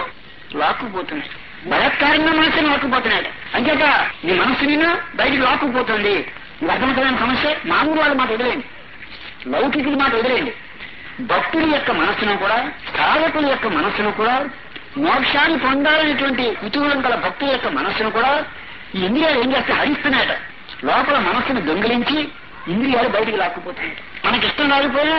లాక్కుపోతున్నాయి బలత్కారంగా మనసుని లాక్కుపోతున్నాడు అంచేత నీ మనసు నిన్ను బయటికి లాక్కుపోతుంది ఇది అర్థమవుతున్న సమస్య మామూలు వాళ్ళ మాట వదిలేయండి లౌకికుల మాట వదిలేయండి భక్తుల యొక్క మనస్సును కూడా సాధకుల యొక్క మనస్సును కూడా మోక్షాన్ని పొందాలనేటువంటి కుతూహలం గల భక్తుల యొక్క మనస్సును కూడా ఈ ఇంద్రియాలు ఏం చేస్తే హరిస్తున్నాయట లోపల మనస్సును దొంగిలించి ఇంద్రియాలు బయటికి లాక్కుపోతున్నాయి మనకిష్టం రాకపోయినా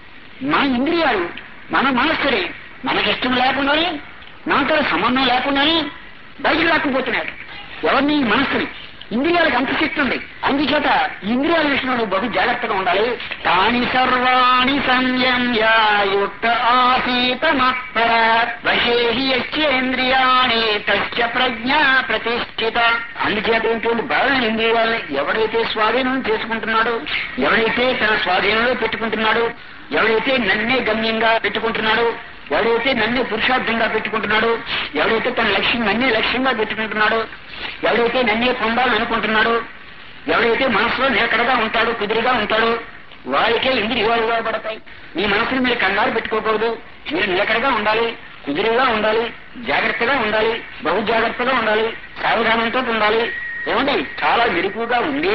మన ఇంద్రియాలు మన మనస్సుని మనకిష్టం లేకుండానే మనతో సంబంధం లేకుండానే బయటికి లాక్కుపోతున్నాడు ఎవరిని ఈ మనస్సుని ఇంద్రియాలకు అంత శక్తి ఉంది అందుచేత ఈ ఇంద్రియాల విషయంలో బహు జాగ్రత్తగా ఉండాలి తాని సర్వాణి సంయమ్యాయుక్త ఆసీత మత్పర వశేహి యచ్చేంద్రియాణి తస్య ప్రజ్ఞ ప్రతిష్ఠిత అందుచేత ఏంటంటే బలమైన ఇంద్రియాలని ఎవడైతే స్వాధీనం చేసుకుంటున్నాడో ఎవడైతే తన స్వాధీనంలో పెట్టుకుంటున్నాడో ఎవడైతే నన్నే గమ్యంగా పెట్టుకుంటున్నాడో ఎవడైతే నన్నే పురుషార్థంగా పెట్టుకుంటున్నాడో ఎవడైతే తన లక్ష్యం నన్నే లక్ష్యంగా పెట్టుకుంటున్నాడో ఎవడైతే నన్నే పొందాలని అనుకుంటున్నాడో ఎవడైతే మనసులో నిలకడగా ఉంటాడో కుదిరిగా ఉంటాడో వారికే ఇంద్రియాలు పడతాయి మీ మనసుని మీరు కంగారు పెట్టుకోకూడదు మీరు నిలకడగా ఉండాలి కుదిరిగా ఉండాలి జాగ్రత్తగా ఉండాలి బహు జాగ్రత్తగా ఉండాలి సావధానంతో ఉండాలి ఏమండి చాలా మెరుపుగా ఉండి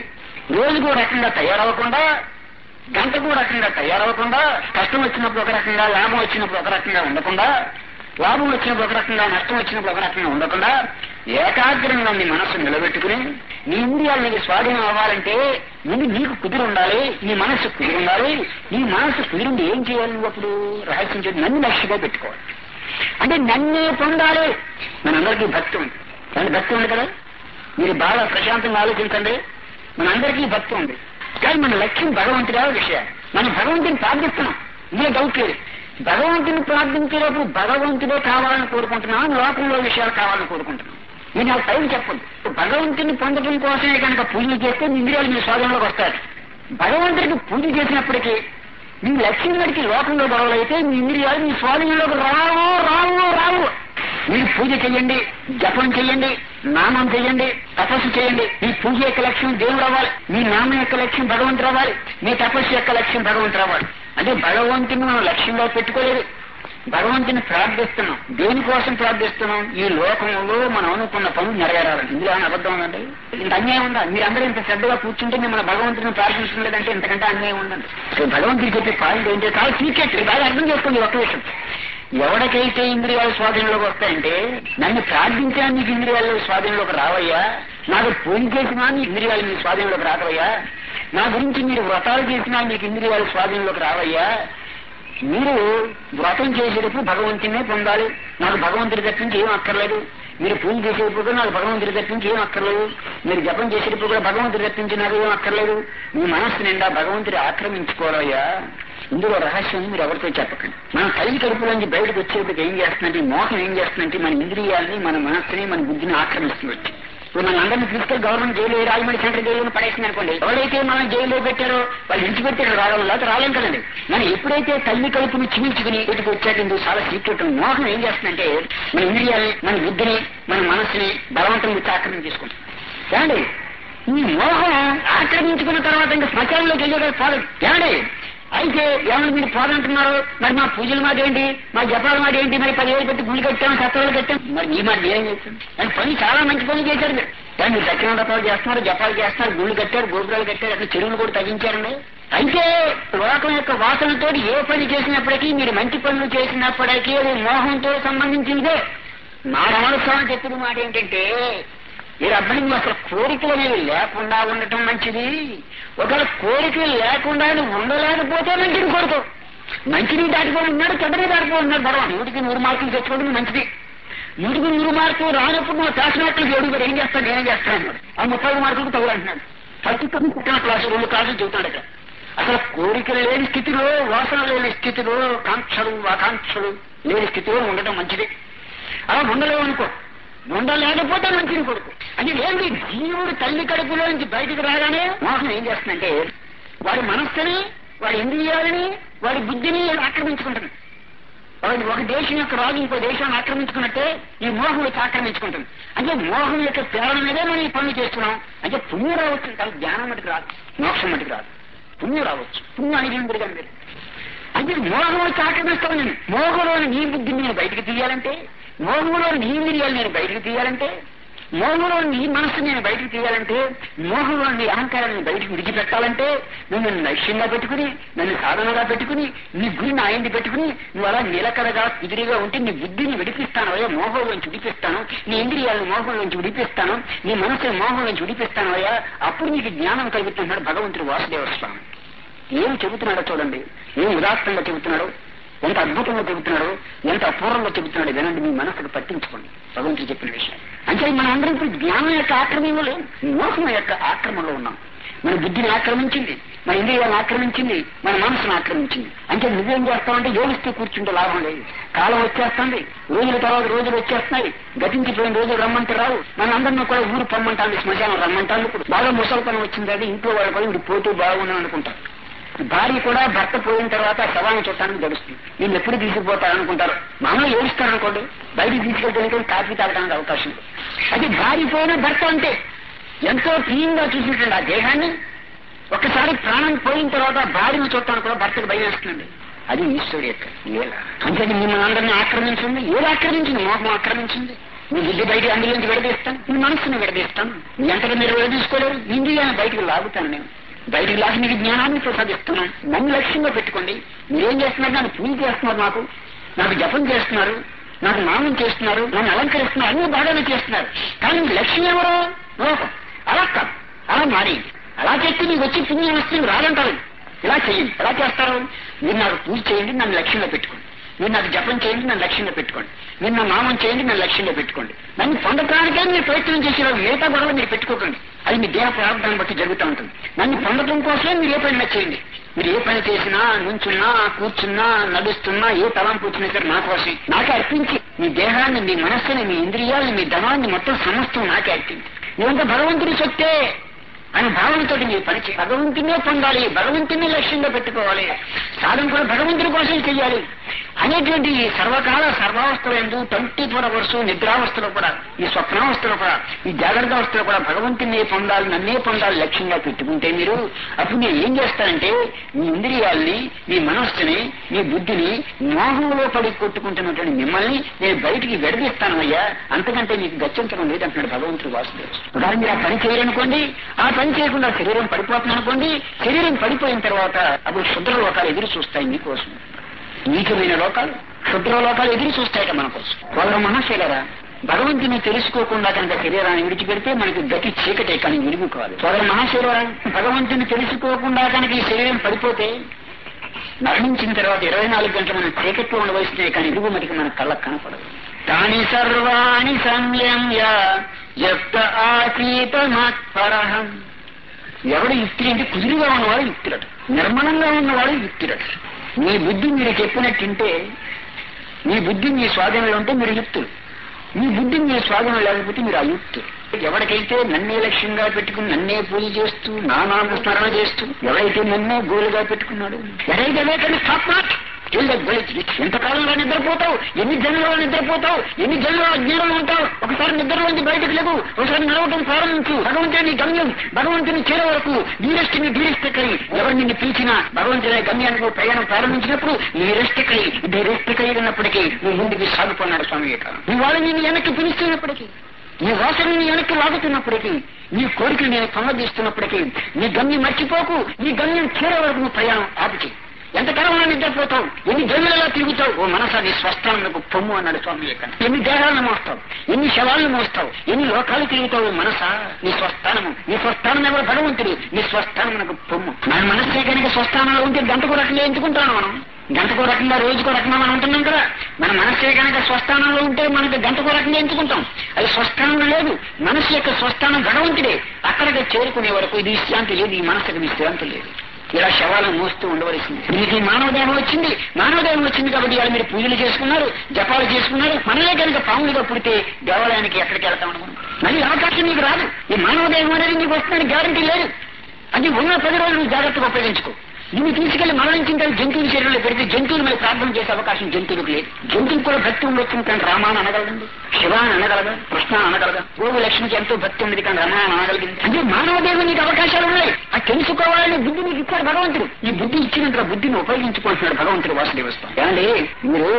రోజుకు రకంగా తయారవ్వకుండా గంటకు రకంగా తయారవ్వకుండా కష్టం వచ్చినప్పుడు ఒక రకంగా లాభం వచ్చినప్పుడు ఒక రకంగా ఉండకుండా లాభం వచ్చినప్పుడు ఒక రకంగా నష్టం వచ్చినప్పుడు ఒక రకంగా ఉండకుండా ఏకాగ్రంగా నీ మనస్సు నిలబెట్టుకుని నీ ఇంద్రియాలు నీకు స్వాధీనం అవ్వాలంటే ముందు నీకు కుదిరి ఉండాలి నీ మనస్సు కుదిరి ఉండాలి నీ మనస్సు కుదిరింది ఏం చేయాలి నువ్వు అప్పుడు రహస్యం చేసి నన్ను లక్ష్యంగా పెట్టుకోవాలి అంటే నన్నే పొందాలి మనందరికీ భక్తి ఉంది కానీ భక్తి ఉంది కదా మీరు బాగా ప్రశాంతంగా ఆలోచించండి మనందరికీ భక్తి ఉంది కానీ మన లక్ష్యం భగవంతుడా విషయం మనం భగవంతుని ప్రార్థిస్తున్నాం ఇదే డౌట్ లేదు భగవంతుని ప్రార్థించేటప్పుడు భగవంతుడే కావాలని కోరుకుంటున్నాం లోకంలో విషయాలు కావాలని కోరుకుంటున్నాం నేను నాకు పైన చెప్పండి భగవంతుని పొందడం కోసమే కనుక పూజలు చేస్తే మీ ఇంద్రియాలు మీ స్వాధీనంలోకి వస్తారు భగవంతుడికి పూజ చేసినప్పటికీ మీ లక్ష్యం గడికి లోకంలో గొడవలు అయితే మీ ఇంద్రియాలు మీ స్వాధీనంలోకి రావు రావు రావు మీరు పూజ చేయండి జపం చేయండి నామం చేయండి తపస్సు చేయండి మీ పూజ యొక్క లక్ష్యం దేవుడు అవ్వాలి మీ నామం యొక్క లక్ష్యం భగవంతుడు అవ్వాలి మీ తపస్సు యొక్క లక్ష్యం భగవంతుడు అవ్వాలి అంటే భగవంతుని మనం లక్ష్యంగా పెట్టుకోలేదు భగవంతుని ప్రార్థిస్తున్నాం దేనికోసం ప్రార్థిస్తున్నాం ఈ లోకంలో మనం అనుకున్న పనులు నెరవేరాలని ఇందులో ఏమైనా అబద్ధం ఉందండి ఇంత అన్యాయం ఉందా మీరందరూ ఇంత శ్రద్ధగా కూర్చుంటే మిమ్మల్ని భగవంతుని ప్రార్థించడం లేదంటే ఇంతకంటే అన్యాయం ఉందండి సో భగవంతుడు చెప్పే పాయింట్ ఏంటంటే చాలా సీక్రెట్ బాగా అర్థం చేసుకోండి ఒక్క విషయం ఎవరికైతే ఇంద్రియాలు స్వాధీనంలోకి వస్తాయంటే నన్ను ప్రార్థించినా నీకు ఇంద్రియాలు స్వాధీనంలోకి రావయ్యా నాకు పూజ చేసినా నీ ఇంద్రియాలు నీ స్వాధీనంలోకి రావయ్యా నా గురించి మీరు వ్రతాలు చేసినా నీకు ఇంద్రియాలు స్వాధీనంలోకి రావయ్యా మీరు వ్రతం చేసేటప్పుడు భగవంతునే పొందాలి నాకు భగవంతుడి తప్పించి ఏం అక్కర్లేదు మీరు పూజ చేసేటప్పుడు కూడా నాకు భగవంతుడి తప్పించి ఏం అక్కర్లేదు మీరు జపం చేసేటప్పుడు కూడా భగవంతుడి తప్పించి నాకు ఏం అక్కర్లేదు మీ మనస్సు నిండా భగవంతుడి ఆక్రమించుకోవాలయ్యా ఇందులో రహస్యం మీరు ఎవరితో చెప్పకండి మన తల్లి కడుపులోంచి బయటకు వచ్చేటప్పుడు ఏం చేస్తుందంటే ఈ మోహం ఏం చేస్తుందంటే మన ఇంద్రియాలని మన మనస్సుని మన బుద్ధిని ఆక్రమిస్తుంది ఇప్పుడు మన అందరినీ తీసుకెళ్లి government jail Rajahmundry centre jail పడేసింది అనుకోండి ఎవరైతే మనం జైల్లో పెట్టారో వాళ్ళు విడిచిపెట్టారు రావడం లేకపోతే రాలేం కదండి మనం ఎప్పుడైతే తల్లి కడుపుని చిమించుకుని వీటికి వచ్చాక ఇందుకు చాలా సీక్రెట్ ఉంది. మోహం ఏం చేస్తుందంటే మన ఇంద్రియాలని మన బుద్ధిని మన మనసుని బలవంతం గురించి ఆక్రమించేసుకుంటాం ఏమండి ఈ మోహం ఆక్రమించుకున్న తర్వాత ఇంకా శ్మశానంలోకి వెళ్ళేది పోదు ఏమండి అయితే ఏమన్నా మీరు పోదంటున్నారు మరి మా పూజల మాట ఏంటి మా జపాల మాట ఏంటి మరి పదివేలు పెట్టి గుళ్ళు కట్టాం సత్రాలు కట్టాం మరి మీ మాట ఏం చేస్తాం అని పని చాలా మంచి పని చేశారు మీరు కానీ మీరు దక్షిణ రథాలు చేస్తున్నారు జపాలు చేస్తున్నారు గుళ్ళు కట్టారు గోపురాలు కట్టారు అట్లా చెరువులు కూడా తగ్గించారండి అయితే లోకం యొక్క వాసనతో ఏ పని చేసినప్పటికీ మీరు మంచి పనులు చేసినప్పటికీ అది మోహంతో సంబంధించిందే మా రమణ స్వామి చెప్పిన మాట ఏంటంటే మీరు అబ్బాయి అసలు కోరికలు అనేవి లేకుండా ఉండటం మంచిది ఒకవేళ కోరికలు లేకుండా నువ్వు ఉండలేకపోతే మంచిది కోరుకో మంచిని దాటిపోతున్నాడు చెడ్డని దాటిపోతున్నాడు భగవాన్ నూటికి నూరు మార్కులు తెచ్చుకోవడం మంచిది నూటికి నూరు మార్కులు రానప్పుడు నువ్వు శాసనాట్లు ఏడు కూడా ఏం చేస్తాడు ఏం చేస్తాడు అన్నాడు ఆ ముప్పై మార్కులకు తగులు అంటున్నాడు ప్రతి తొమ్మిది పుట్టిన క్లాసు రెండు క్లాసులు చెబుతాడు ఇక్కడ అసలు కోరికలు లేని స్థితిలో వాసన లేని స్థితిలో కాంక్షలు ఆకాంక్షలు లేని స్థితిలో ఉండటం మంచిది అలా ఉండలేవు అనుకో ఉండలేకపోతే మంచిది కొడుకు అంటే ఏంటి జీవుడు తల్లి కడుపులో నుంచి బయటికి రాగానే మోహం ఏం చేస్తుందంటే వాడి మనస్సుని వాడి ఇంద్రియాలని వాడి బుద్ధిని ఆక్రమించుకుంటుంది వాడి ఒక దేశం యొక్క రాజు ఇంకో దేశాన్ని ఆక్రమించుకున్నట్టే ఈ మోహం వచ్చి ఆక్రమించుకుంటుంది అంటే మోహం యొక్క ప్రేరణ మీదే మనం ఈ పనులు చేస్తున్నాం అంటే పుణ్యం రావచ్చు కానీ జ్ఞానం మటుకు రాదు మోక్షం మటుకు రాదు పుణ్యం రావచ్చు పుణ్యం అనేది కానీ మీరు అంటే మోహం వచ్చి ఆక్రమిస్తాను నేను మోహంలోని నీ బుద్ధిని నేను బయటకు తీయాలంటే మోహంలోని నీ ఇంద్రియాలు నేను బయటకు తీయాలంటే మోహంలోని మనసు నేను బయటకు తీయాలంటే మోహంలోని అహంకారాన్ని బయటకు విడిచిపెట్టాలంటే నన్ను లక్ష్యంగా పెట్టుకుని నన్ను సాధనగా పెట్టుకుని నీ గురి నా ఆయన్ని పెట్టుకుని నువ్వు అలా నిలకడగా కుదిరిగా ఉంటే నీ బుద్ధిని విడిపిస్తాను అయ్యా మోహంలోంచి విడిపిస్తాను నీ ఇంద్రియాలను మోహంలోంచి విడిపిస్తాను నీ మనసుని మోహంలోంచి విడిపిస్తాను అయ్యా అప్పుడు నీకు జ్ఞానం కలుగుతున్నాడు భగవంతుడు వాసుదేవ స్వామి ఏం చెబుతున్నాడో చూడండి ఏం ఉదాత్తంగా చెబుతున్నాడో ఎంత అద్భుతంగా చెబుతున్నాడో ఎంత అపూర్వంగా చెబుతున్నాడో వినండి మీ మనసుకు పట్టించుకోండి భగవంతుడు చెప్పిన విషయం అంటే మనం అందరం ఇప్పుడు జ్ఞానం యొక్క ఆక్రమణలో లేం మోహం యొక్క ఆక్రమణలో ఉన్నాం మన బుద్ధిని ఆక్రమించింది మన ఇంద్రియాలను ఆక్రమించింది మన మనసును ఆక్రమించింది అంటే నువ్వేం చేస్తావంటే యోగిస్తూ కూర్చుంటే లాభం లేదు కాలం వచ్చేస్తుంది రోజుల తర్వాత రోజులు వచ్చేస్తున్నాయి గతించిపోయిన రోజులు రమ్మంటే రావు మన అందరినీ కూడా ఊరు పొమ్మంటాను శ్మశానం రమ్మంటాను ఇప్పుడు బాగా ముసలితనం వచ్చింది అది ఇంట్లో వాళ్ళు కూడా ఇప్పుడు పోతూ బాగున్నాం అనుకుంటారు భార్య కూడా భర్త పోయిన తర్వాత శవాన్ని చుట్టానికి గడుస్తుంది నేను ఎప్పుడు తీసుకుపోతారనుకుంటారు మామూలు ఏడుస్తారనుకోండి బయటికి తీసుకెళ్తే కాఫీ తాగడానికి అవకాశం ఉంది అది భార్య పోయిన భర్త అంటే ఎంతో ప్రియంగా చూసినటువంటి ఆ దేహాన్ని ఒకసారి ప్రాణం పోయిన తర్వాత భార్యను చూడటానికి కూడా భర్తకు భయం వేస్తుందండి అది ఈశ్వరుడు యొక్క లీల అంటే మిమ్మల్ని అందరినీ ఆక్రమించింది ఏది ఆక్రమించింది మోహం ఆక్రమించింది మీ బుద్ధి బయట అందులోంచి విడదీస్తాను మీ మనస్సును విడదీస్తాను మీ అంతగా మీరు విడదీసుకోలేరు మీ ఇంద్రియాలను బయటకు లాగుతాను నేను బయటికి లాగి మీకు జ్ఞానాన్ని ప్రసాదిస్తున్నాను నన్ను లక్ష్యంగా పెట్టుకోండి మీరేం చేస్తున్నారు నన్ను పూజ చేస్తున్నారు నాకు నాకు జపం చేస్తున్నారు నాకు నామం చేస్తున్నారు నన్ను అలంకరిస్తున్నారు అన్ని బాగానే చేస్తున్నారు కానీ మీ లక్ష్యం ఎవరు లోకం అలా కాదు అలా మారి అలా చేస్తే మీకు వచ్చి పుణ్యం వస్తుంది రాదంటారు ఇలా చేయండి ఎలా చేస్తారు మీరు నాకు పూజ చేయండి నన్ను లక్ష్యంగా పెట్టుకోండి మీరు నాకు జపం చేయండి నన్ను లక్ష్యంగా పెట్టుకోండి మీరు నా నామం చేయండి నన్ను లక్ష్యంగా పెట్టుకోండి నన్ను పొందటానికే మీరు ప్రయత్నం చేసేవారు మిగతా గొడవ మీరు పెట్టుకోకండి అది మీ దేహ ప్రారంభాన్ని బట్టి జరుగుతూ ఉంటుంది నన్ను పొందడం కోసమే మీరు ఏ పని చేయండి మీరు ఏ పని చేసినా నుంచున్నా కూర్చున్నా నడుస్తున్నా ఏ తలంపు వచ్చినా సరే నా కోసమే నాకే అర్పించి మీ దేహాన్ని మీ మనస్సుని మీ ఇంద్రియాలని మీ ధనాన్ని మొత్తం సమస్తం నాకే అర్పించి ఇదంతా భగవంతుడి చెప్తే అనే భావనతోటి మీరు పని చేయాలి భగవంతునే పొందాలి భగవంతుని లక్ష్యంగా పెట్టుకోవాలి సాధన కూడా భగవంతుడి కోసం చేయాలి అనేటువంటి ఈ సర్వకాల సర్వావస్థలు ఎందు ట్వంటీ ఫోర్ అవర్స్ నిద్రావస్థలో కూడా ఈ స్వప్నావస్థలో కూడా ఈ జాగ్రత్త అవస్థలో కూడా భగవంతుని పొందాలి నన్నే పొందాలి లక్ష్యంగా పెట్టుకుంటే మీరు అప్పుడు నేను ఏం చేస్తానంటే మీ ఇంద్రియాల్ని మీ మనస్సుని మీ బుద్ధిని మోహంలో పడి కొట్టుకుంటున్నటువంటి మిమ్మల్ని నేను బయటికి విడదీస్తాను అయ్యా అంతకంటే మీకు గత్యంతరం లేదంటున్నాడు భగవంతుడు వాసుదేవ్ ఉదాహరణ మీరు ఆ పని చేయరనుకోండి ఆ పని చేయకుండా శరీరం పడిపోతుంది అనుకోండి శరీరం పడిపోయిన తర్వాత అప్పుడు శుద్ర లోకాలు ఎదురు చూస్తాయి మీకోసం నీచమైన లోకాలు క్షుద్ర లోకాలు ఎదురు చూస్తాయట మన కోసం వాళ్ళ మహాశైలరా భగవంతుని తెలుసుకోకుండా కనుక శరీరాన్ని విడిచిపెడితే మనకి గతి చీకటే కానీ విరుగు కాదు సోదర మహాశైలరా భగవంతుని తెలుసుకోకుండా కనుక ఈ శరీరం పడిపోతే మరణించిన తర్వాత ఇరవై నాలుగు గంటలు మనం చీకట్లో ఉండవలసినే కానీ ఇరుగు మటుకు మన కళ్ళకు కనపడదు తాని సర్వాణి సంయమ్య యక్త ఆసీత మత్పరహం ఎవడు యుక్తి అంటే కుదురుగా ఉన్నవాడు యుక్తుడట నిర్మలంగా ఉన్నవాడు యుక్తుడట మీ బుద్ధి మీరు చెప్పినట్టుంటే మీ బుద్ధి మీ స్వాధీనంలో ఉంటే మీరు యుక్తులు మీ బుద్ధి మీ స్వాధీనం లేకపోతే మీరు అయుక్తులు ఎవరికైతే నన్నే లక్ష్యంగా పెట్టుకుని నన్నే పూజ చేస్తూ నా నామ స్మరణ చేస్తూ ఎవరైతే నన్నే గోలుగా పెట్టుకున్నాడు ఎవరైతే లేకుండా స్టాప్ నాట్ ఎంతకాలంలో నిద్రపోతావు ఎన్ని జన్మలో నిద్రపోతావు ఎన్ని జన్మలో అజ్ఞానంలో ఉంటావు ఒకసారి నిద్రలోంచి బయటకు లేవు ఒకసారి నడవటం ప్రారంభించు భగవంతుని గమ్యం భగవంతుని చేరే వరకు నీరెస్ట్ని ధీరెస్టకై ఎవరు నిన్ను పిలిచినా భగవంతుని గమ్యానికి ప్రయాణం ప్రారంభించినప్పుడు నీరెస్టకై ధీరెస్టకై ఉన్నప్పటికీ నువ్వు ముందుకు సాగుతున్నాడు స్వామి యొక్క నీ వాళ్ళు నేను వెనక్కి పిలుస్తున్నప్పటికీ నీ వాసనని వెనక్కి లాగుతున్నప్పటికీ నీ కోరికలు నేను పొందదీస్తున్నప్పటికీ నీ గమ్యం మర్చిపోకు నీ గమ్యం చేరే వరకు నువ్వు ప్రయాణం ఆపుచి ఎంతకాలం నిద్రపోతావు ఎన్ని జన్మలలో తిరుగుతావు ఓ మనసా నీ స్వస్థానంకు పొమ్ము అన్నాడు స్వామి యొక్క ఎన్ని దేహాలను మోస్తావు ఎన్ని శవాలను మోస్తావు ఎన్ని లోకాలు తిరుగుతావు మనసా నీ స్వస్థానము నీ స్వస్థానం ఎవరు భగవంతుడు నీ స్వస్థానమునకు పొమ్ము మన మనస్సే కనుక స్వస్థానంలో ఉంటే గంటకు రకంగా ఎంచుకుంటాను మనం గంటకో రకంగా రోజుకో రకంగా మనం ఉంటున్నాం కదా మన మనస్సే కనుక స్వస్థానంలో ఉంటే మనకి గంటకో రకంగా ఎంచుకుంటాం అది స్వస్థానం లేదు మనసు యొక్క స్వస్థానం భగవంతుడే అక్కడికి చేరుకునే వరకు ఇది విశ్రాంతి లేదు ఈ మనసుకు విశ్రాంతి లేదు ఇలా శవాలను మోస్తూ ఉండవలసింది మీకు ఈ మానవదేహం వచ్చింది మానవదేహం వచ్చింది కాబట్టి ఇవాళ మీరు పూజలు చేసుకున్నారు జపాలు చేసుకున్నారు మనమే కనుక పాములుగా పుడితే దేవాలయానికి ఎక్కడికి వెళ్తాం అనుకున్నాం మళ్ళీ అవకాశం మీకు రాదు ఈ మానవదేహం అనేది మీకు వస్తుందని గ్యారంటీ లేదు అది ఉన్న పది రోజులు జాగ్రత్తగా ఉపయోగించుకో నిన్ను తీసుకెళ్లి మరణించిన తర్వాత జంతువుల శరీరంలో పెడితే జంతువులు మీద ప్రార్థన చేసే అవకాశం జంతువులకు లేదు జంతువులు కూడా భక్తి ఉండొచ్చు కానీ రామాన్ని అనగలదండి శివాన్ని అనగలగా కృష్ణ అనగలగా గోవు లక్ష్మికి ఎంతో భక్తి ఉంది కానీ రమాన్ని అనగలిగింది అంటే మానవ దేవుడు నీకు అవకాశాలు ఉన్నాయి అది తెలుసుకోవాలని బుద్ధి నీకు ఇచ్చాడు భగవంతుడు ఈ బుద్ధి ఇచ్చినంత బుద్ధిని ఉపయోగించుకుంటున్నాడు భగవంతుడు వాసుదేవస్థానం ఏమండి మీరు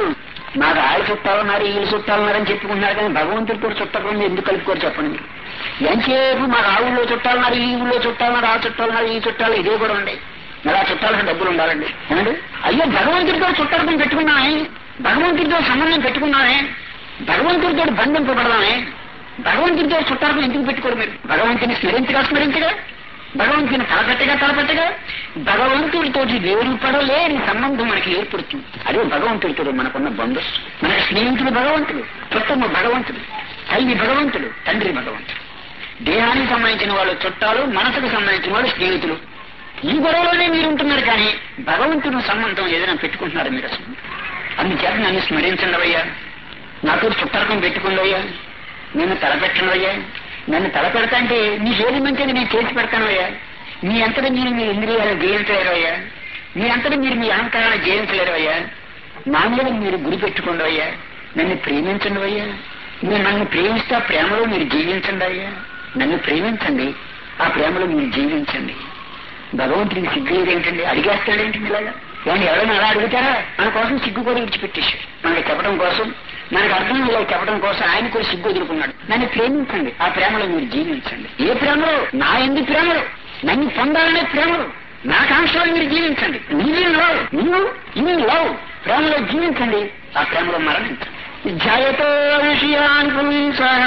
నాకు ఆళ్ళు చుట్టాలన్నారు వీళ్ళు చుట్టాలన్నారని చెప్పుకుంటున్నారు కానీ భగవంతుడితో చుట్టకుండా ఎందుకు కలుపుకోరు చెప్పండి ఎంతసేపు మాకు ఆ ఊళ్ళో చుట్టాలన్నారు ఈ ఊళ్ళో చుట్టాలన్నారు ఆ చుట్టాలన్నారు ఈ చుట్టాలు ఇదే కూడా ఉండే మరి ఆ చుట్టాలకు డబ్బులు ఉండాలండి ఏమండి అయ్యో భగవంతుడితో చుట్టాలను పెట్టుకున్నామే భగవంతుడితో సంబంధం పెట్టుకున్నామే భగవంతుడితో బంధం పడదామే భగవంతుడితో చుట్టాలను ఎందుకు పెట్టుకోరు మీరు భగవంతుని స్మరించగా స్మరించగా భగవంతుని తలపెట్టగా తలపెట్టగా భగవంతుడితో వేరుపడలేని సంబంధం మనకి ఏర్పడుతుంది అదే భగవంతుడితో మనకున్న బంధు మనకి స్నేహితుడు భగవంతుడు చుట్టము భగవంతుడు తల్లి భగవంతుడు తండ్రి భగవంతుడు దేహానికి సంబంధించిన వాళ్ళు చుట్టాలు మనసుకు సంబంధించిన వాళ్ళు స్నేహితులు ఈ గొడవలోనే మీరు ఉంటున్నారు కానీ భగవంతుని సంబంధం ఏదైనా పెట్టుకుంటున్నారు మీరు అసలు అందుచేత నన్ను స్మరించండి అయ్యా నాతో చుట్టరకం పెట్టుకుందయ్యా నేను తలపెట్టనయ్యా నన్ను తలపెడతా అంటే నీకు ఏది మంచిది నేను చేసి పెడతానయ్యా మీ అంతటా మీరు మీ ఇంద్రియాలను జయించలేరు అయ్యా మీ అంతటా మీరు మీ అహంకారాన్ని జయించలేరు అయ్యా నా మీద మీరు గురి పెట్టుకోండి అయ్యా నన్ను ప్రేమించండి అయ్యా మీరు నన్ను ప్రేమిస్తే ఆ ప్రేమలో మీరు జీవించండి అయ్యా నన్ను ప్రేమించండి ఆ ప్రేమలో మీరు జీవించండి భగవంతుడికి సిగ్గు ఏంటండి అడిగేస్తాడేంటండి ఇలాగా కానీ ఎవరైనా అలా అడుగుతారా మన కోసం సిగ్గు కూడా విడిచిపెట్టేశాడు మనకి చెప్పడం కోసం మనకు అర్థం ఇలా చెప్పడం కోసం ఆయన కూడా సిగ్గు వదులుకున్నాడు నన్ను ప్రేమించండి ఆ ప్రేమలో మీరు జీవించండి ఏ ప్రేమలో నా ఎందు ప్రేమలో నన్ను పొందాలనే ప్రేమలో నా కాంక్షలో మీరు జీవించండి నీళ్ళు లవ్ నువ్వు ఇన్ లవ్ ప్రేమలో జీవించండి ఆ ప్రేమలో మరణించండి జయతో విషయాన్ పుంసః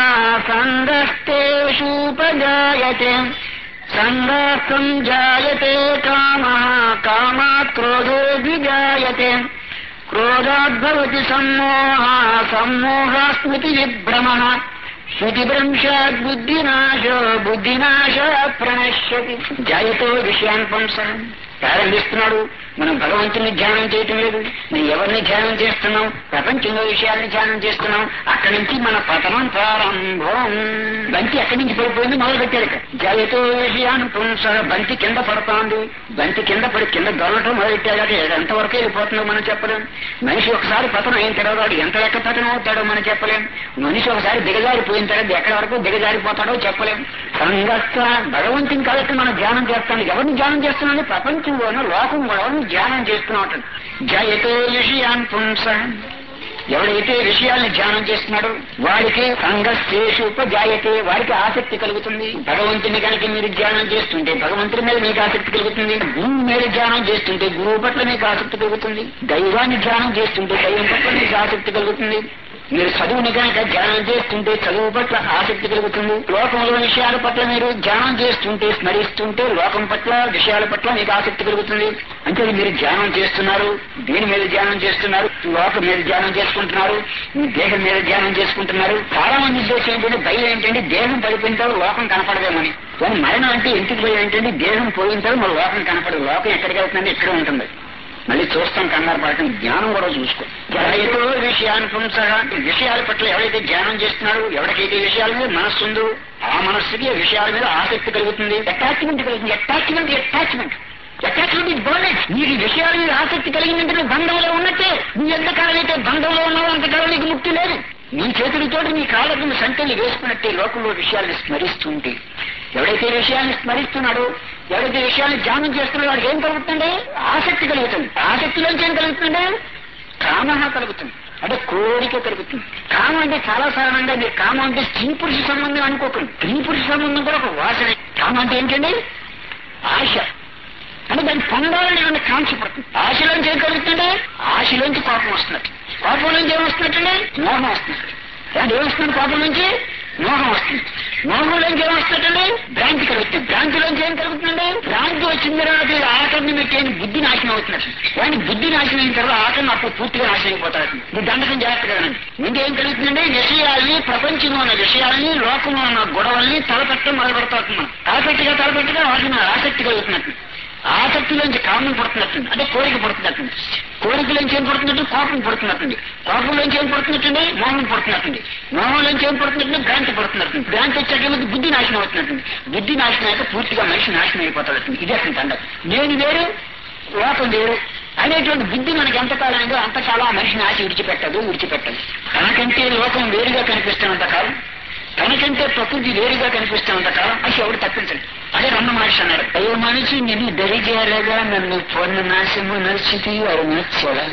సంగస్తేషూపజాయతే సంగస్తం జాయతే కామ కామాత్ క్రోధోభిజాయతే క్రోధాద్భవతి సమ్మోహ సమ్మోహ స్మృతి విభ్రమ స్మృతిభ్రంశాత్ బుద్ధినాశో బుద్ధినాశ ప్రణశ్యతి జాయతో విషయాన్ పుంసః ప్రారంభిస్తున్నాడు మనం భగవంతుని ధ్యానం చేయటం లేదు మనం ఎవరిని ధ్యానం చేస్తున్నాం ప్రపంచంలో విషయాల్ని ధ్యానం చేస్తున్నాం అక్కడి నుంచి మన పతనం ప్రారంభం బంతి ఎక్కడి నుంచి పడిపోయింది మొదలు పెట్టారు ఇక్కడ. జయతో విషయాన్ని పుంస బంతి కింద పడుతోంది బంతి కింద పడి కింద దొరలటం మొదలెట్టాడు ఎంతవరకు వెళ్ళిపోతుందో మనం చెప్పలేం మనిషి ఒకసారి పతనం అయిన తర్వాత వాడు ఎంత లెక్క పతనం అవుతాడో మనం చెప్పలేం మనిషి ఒకసారి దిగజారిపోయిన తర్వాత ఎక్కడి వరకు దిగజారిపోతాడో చెప్పలేం సంగస్త భగవంతుని కాబట్టి మనం ధ్యానం చేస్తాం ఎవరిని ధ్యానం చేస్తున్నాం ప్రపంచంలోనూ లోకంలోనూ ధ్యానం చేస్తున్నాం అంటాడు. జయతో విషయాన్ పుంస ఎవడైతే విషయాల్ని ధ్యానం చేస్తున్నాడో వాడికి సంఘశేషు ఉపజాయతే వాడికి ఆసక్తి కలుగుతుంది భగవంతుని కనుక మీరు ధ్యానం చేస్తుంటే భగవంతుడి మీద మీకు ఆసక్తి కలుగుతుంది గురువు మీద ధ్యానం చేస్తుంటే గురువు పట్ల మీకు ఆసక్తి కలుగుతుంది దైవాన్ని ధ్యానం చేస్తుంటే దైవం పట్ల మీకు ఆసక్తి కలుగుతుంది మీరు చదువుని కనుక ధ్యానం చేస్తుంటే చదువు పట్ల ఆసక్తి కలుగుతుంది లోకంలో విషయాల పట్ల మీరు ధ్యానం చేస్తుంటే స్మరిస్తుంటే లోకం పట్ల విషయాల పట్ల మీకు ఆసక్తి కలుగుతుంది అంటే మీరు ధ్యానం చేస్తున్నారు దేని మీద ధ్యానం చేస్తున్నారు లోకం మీద ధ్యానం చేసుకుంటున్నారు మీ దేహం మీద ధ్యానం చేసుకుంటున్నారు చాలా మంది ఉద్దేశం ఏంటంటే భయం ఏంటంటే దేహం పడిపోయిన తర్వాత లోకం కనపడదేమని కానీ మరణం అంటే ఎందుకు భయం ఏంటంటే దేహం పోయిన తర్వాత మన లోకం కనపడదు లోకం ఎక్కడికి వెళ్తుందంటే ఇక్కడ ఉంటుంది మళ్ళీ చూస్తాం కంగారు పడటం జ్ఞానం కూడా చూసుకో జరగతో విషయాన్ని పుంసగా విషయాల పట్ల ఎవరైతే ధ్యానం చేస్తున్నాడో ఎవరికైతే విషయాల మీద మనస్సు ఉందో ఆ మనస్సుకి ఆ విషయాల మీద ఆసక్తి కలుగుతుంది అటాచ్మెంట్ కలుగుతుంది attachment attachment attachment is bones నీకు ఈ విషయాల మీద ఆసక్తి కలిగిందంటే నువ్వు బంధంలో ఉన్నట్టే నీ ఎంతకాలం అయితే బంధంలో ఉన్నావో అంతకాలం నీకు ముక్తి లేదు నీ చేతులతోటి నీ కాళ్ళకు సంఖ్యలు వేసుకున్నట్టే లోకంలో విషయాల్ని స్మరిస్తుంటే ఎవడైతే విషయాన్ని స్మరిస్తున్నాడో ఎవరైతే విషయాన్ని ధ్యానం చేస్తున్నాడో వాడికి ఏం కలుగుతుంది ఆసక్తి కలుగుతుంది ఆసక్తిలోంచి ఏం కలుగుతుంది కామహ కలుగుతుంది అంటే కోరిక కలుగుతుంది కామం అంటే చాలా సాధారణంగా మీరు కామం అంటే స్త్రీ పురుష సంబంధం అనుకోకండి స్త్రీ పురుష సంబంధం కూడా ఒక వాసన కామం అంటే ఏంటండి ఆశ అంటే దాన్ని పొందాలని ఏమైనా కాంక్ష పడుతుంది ఆశలోంచి ఏం కలుగుతుంది ఆశలోంచి కోపం వస్తున్నట్టు కోపం నుంచి ఏం వస్తున్నట్టండి మోహం వస్తున్నట్టు అంటే ఏమొస్తుంది కోపం నుంచి మోహం వస్తుంది మోహంలోంచి ఏం వస్తున్నట్టండి భ్రాంతి కలుగుతుంది భ్రాంతిలోంచి ఏం కలుగుతుందండి భ్రాంతి వచ్చిన తర్వాత ఆకలిని పెట్టేది బుద్ధి నాశనం అవుతున్నట్టు కానీ బుద్ధి నాశనం అయిన తర్వాత ఆకలిని అప్పుడు పూర్తిగా నాశనం అయిపోతాడు ఇది దండకం జాగ్రత్తగా వినండి. ఇంకేం కలుగుతుందండి విషయాల్ని ప్రపంచంలో ఉన్న విషయాల్ని లోకంలో ఉన్న గొడవల్ని తలపెట్టడం మొదలు పెడతాం మనం తలపెట్టగా తలపెట్టగా వాటిని ఆసక్తి కలుగుతున్నట్టు ఆసక్తిలోంచి కామం పుడుతున్నట్టుంది అంటే కోరిక పుడుతున్నట్టుంది కోరికలోంచి ఏం పుడుతున్నట్టు కోపం పుడుతున్నట్టుంది కోపంలోంచి ఏం పుడుతున్నట్టుంది మోహం పుడుతున్నట్టుంది మోహంలోంచి ఏం పుడుతున్నట్టు భ్రాంతి పుడుతున్నట్టుంది భ్రాంతి వచ్చేటప్పుడు బుద్ధి నాశనం అవుతున్నట్టుంది బుద్ధి నాశనం అయితే పూర్తిగా మనిషి నాశనం అయిపోతాడు ఇది అసలు దండ నేను వేరు లోకం వేరు అనేటువంటి బుద్ధి మనకి ఎంతకాలం అయిందో అంతకాలం ఆ మనిషిని ఆశ విడిచిపెట్టదు విడిచిపెట్టదు తనకంటే లోకం వేరుగా కనిపిస్తున్నంత కాలం తనకంటే ప్రకృతి వేరుగా కనిపిస్తున్నంత కాలం అది ఎవడు తప్పించండి అదే రన్న మనిషి అన్నారు అయ్యో మనిషి నిన్ను దరిజేరగా నన్ను పొన్న నాశము నడిచితి వారు నచ్చడా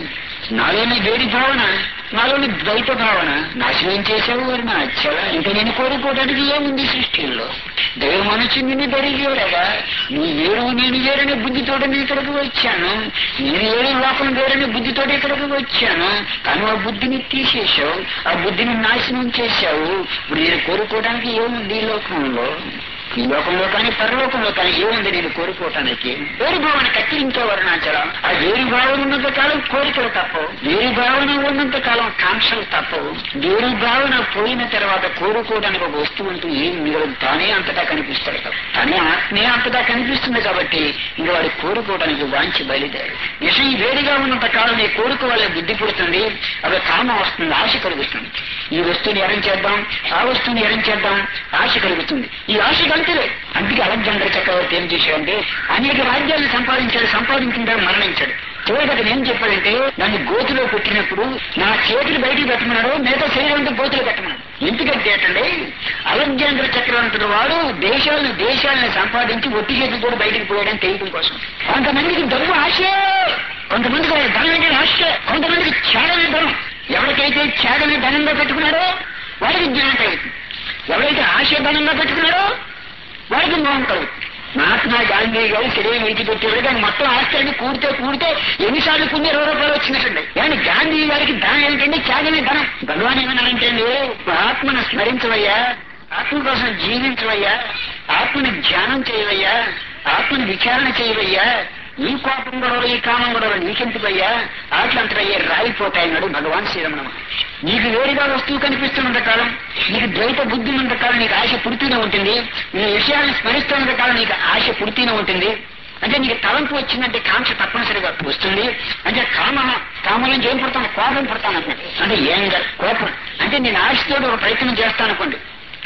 నాలోని వేడి భావన నాలోని ద్వైత భావన నాశనం చేసావు వారి నా అచ్చల ఇంకా నేను కోరుకోవడానికి ఏముంది సృష్టిలో దైవ మనసు నిన్ను ధరిగేవాడగా నీ వేరు నేను వేరనే బుద్ధితోటి నేను ఇక్కడికి వచ్చాను నేను వేరే లోకం వేరనే బుద్ధితోటి ఇక్కడికి వచ్చాను కానీ ఆ బుద్ధిని తీసేశావు ఆ బుద్ధిని నాశనం చేశావు ఇప్పుడు నేను కోరుకోవడానికి ఏముంది ఈ లోకంలో ఈ లోకంలో కానీ పరలోకంలో కానీ ఏముంది నేను కోరుకోవటానికి వేరు భావన కత్తిరించేవారు నాచరం ఆ వేరు భావన ఉన్నంత కాలం కోరికలు తప్పవు వేరు భావన ఉన్నంత కాలం కాంక్షలు తప్పవు వేరు భావన పోయిన తర్వాత కోరుకోవడానికి ఒక వస్తువు అంటూ ఏం మిగలదు తానే అంతటా కనిపిస్తాడు కదా తానే ఆత్మే అంతటా కనిపిస్తుంది కాబట్టి ఇంక వాడు కోరుకోవడానికి వాంచి బయలుదేరు నిజం ఈ వేడిగా ఉన్నంత కాలం నీ కోరుకోవాలనే బుద్ధి పుడుతుంది అవి కామం వస్తుంది ఆశ కలుగుతుంది ఈ వస్తువుని ఎరం చేద్దాం ఆ వస్తువుని ఎరం చేద్దాం ఆశ కలుగుతుంది ఈ ఆశ కలిపిలే అందుకే అలెగ్జాండర్ చక్రవర్తి ఏం చేశాడంటే అనేక రాజ్యాలను సంపాదించాడు సంపాదించిన మరణించాడు చివరికి అతను ఏం చెప్పాడంటే నన్ను గోతులో పెట్టినప్పుడు నా చేతులు బయటికి పెట్టమన్నాడు మిగతా శరీరం అంతా గోతులో పెట్టమన్నాడు ఎందుకంటే ఏంటంటే అలెగ్జాండర్ చక్రవర్తుడు వాడు దేశాలను దేశాలను సంపాదించి ఒట్టి చేతులు కూడా బయటికి పోయడానికి తెలియడం కోసం కొంతమందికి డబ్బు ఆశే కొంతమందికి ధనం అంటే ఆశ కొంతమందికి త్యాగమే ధనం ఎవరికైతే త్యాగమే ధనంగా పెట్టుకున్నాడో వాడికి జ్ఞానం కలుగుతుంది ఎవరైతే ఆశ ధనంగా పెట్టుకున్నాడో వాడికి మోహం కలుగుతుంది మహాత్మా గాంధీ గారు శరీరం విడిచిపెట్టేవాడు కానీ మొత్తం ఆస్తి కూడితే కూడితే ఎన్నిసార్లు కొన్ని ఇరవై రూపాయలు వచ్చినట్టండి కానీ గాంధీ గారికి ధనం ఏంటంటే త్యాగమే ధనం భగవాన్ ఏమన్నారంటే ఆత్మను స్మరించవయ్యా ఆత్మ కోసం జీవించవయ్యా ఆత్మని ధ్యానం చేయవయ్యా ఆత్మని విచారణ చేయవయ్యా ఈ కోపం గొడవలు ఈ కామం గొడవలు నీకెందుకయ్యా ఆటలంతరయ్యే రాయిపోతాయన్నాడు భగవాన్ శ్రీరమణ నీకు వేరుగా వస్తువు కనిపిస్తున్నంత కాలం నీకు ద్వైత బుద్ధి ఉన్నంత కాలం నీకు ఆశ పుడుతూనే ఉంటుంది నీ విషయాలను స్మరిస్తున్నంత కాలం నీకు ఆశ పుడుతూనే ఉంటుంది అంటే నీకు తలంపు వచ్చిందంటే కాంక్ష తప్పనిసరిగా వస్తుంది అంటే కామ కామం నుంచి ఏం పడతాను కోపం పడతాను అనుకోండి అంటే ఏం కాదు, కోపం అంటే నేను ఆశతో ఒక ప్రయత్నం చేస్తాను అనుకోండి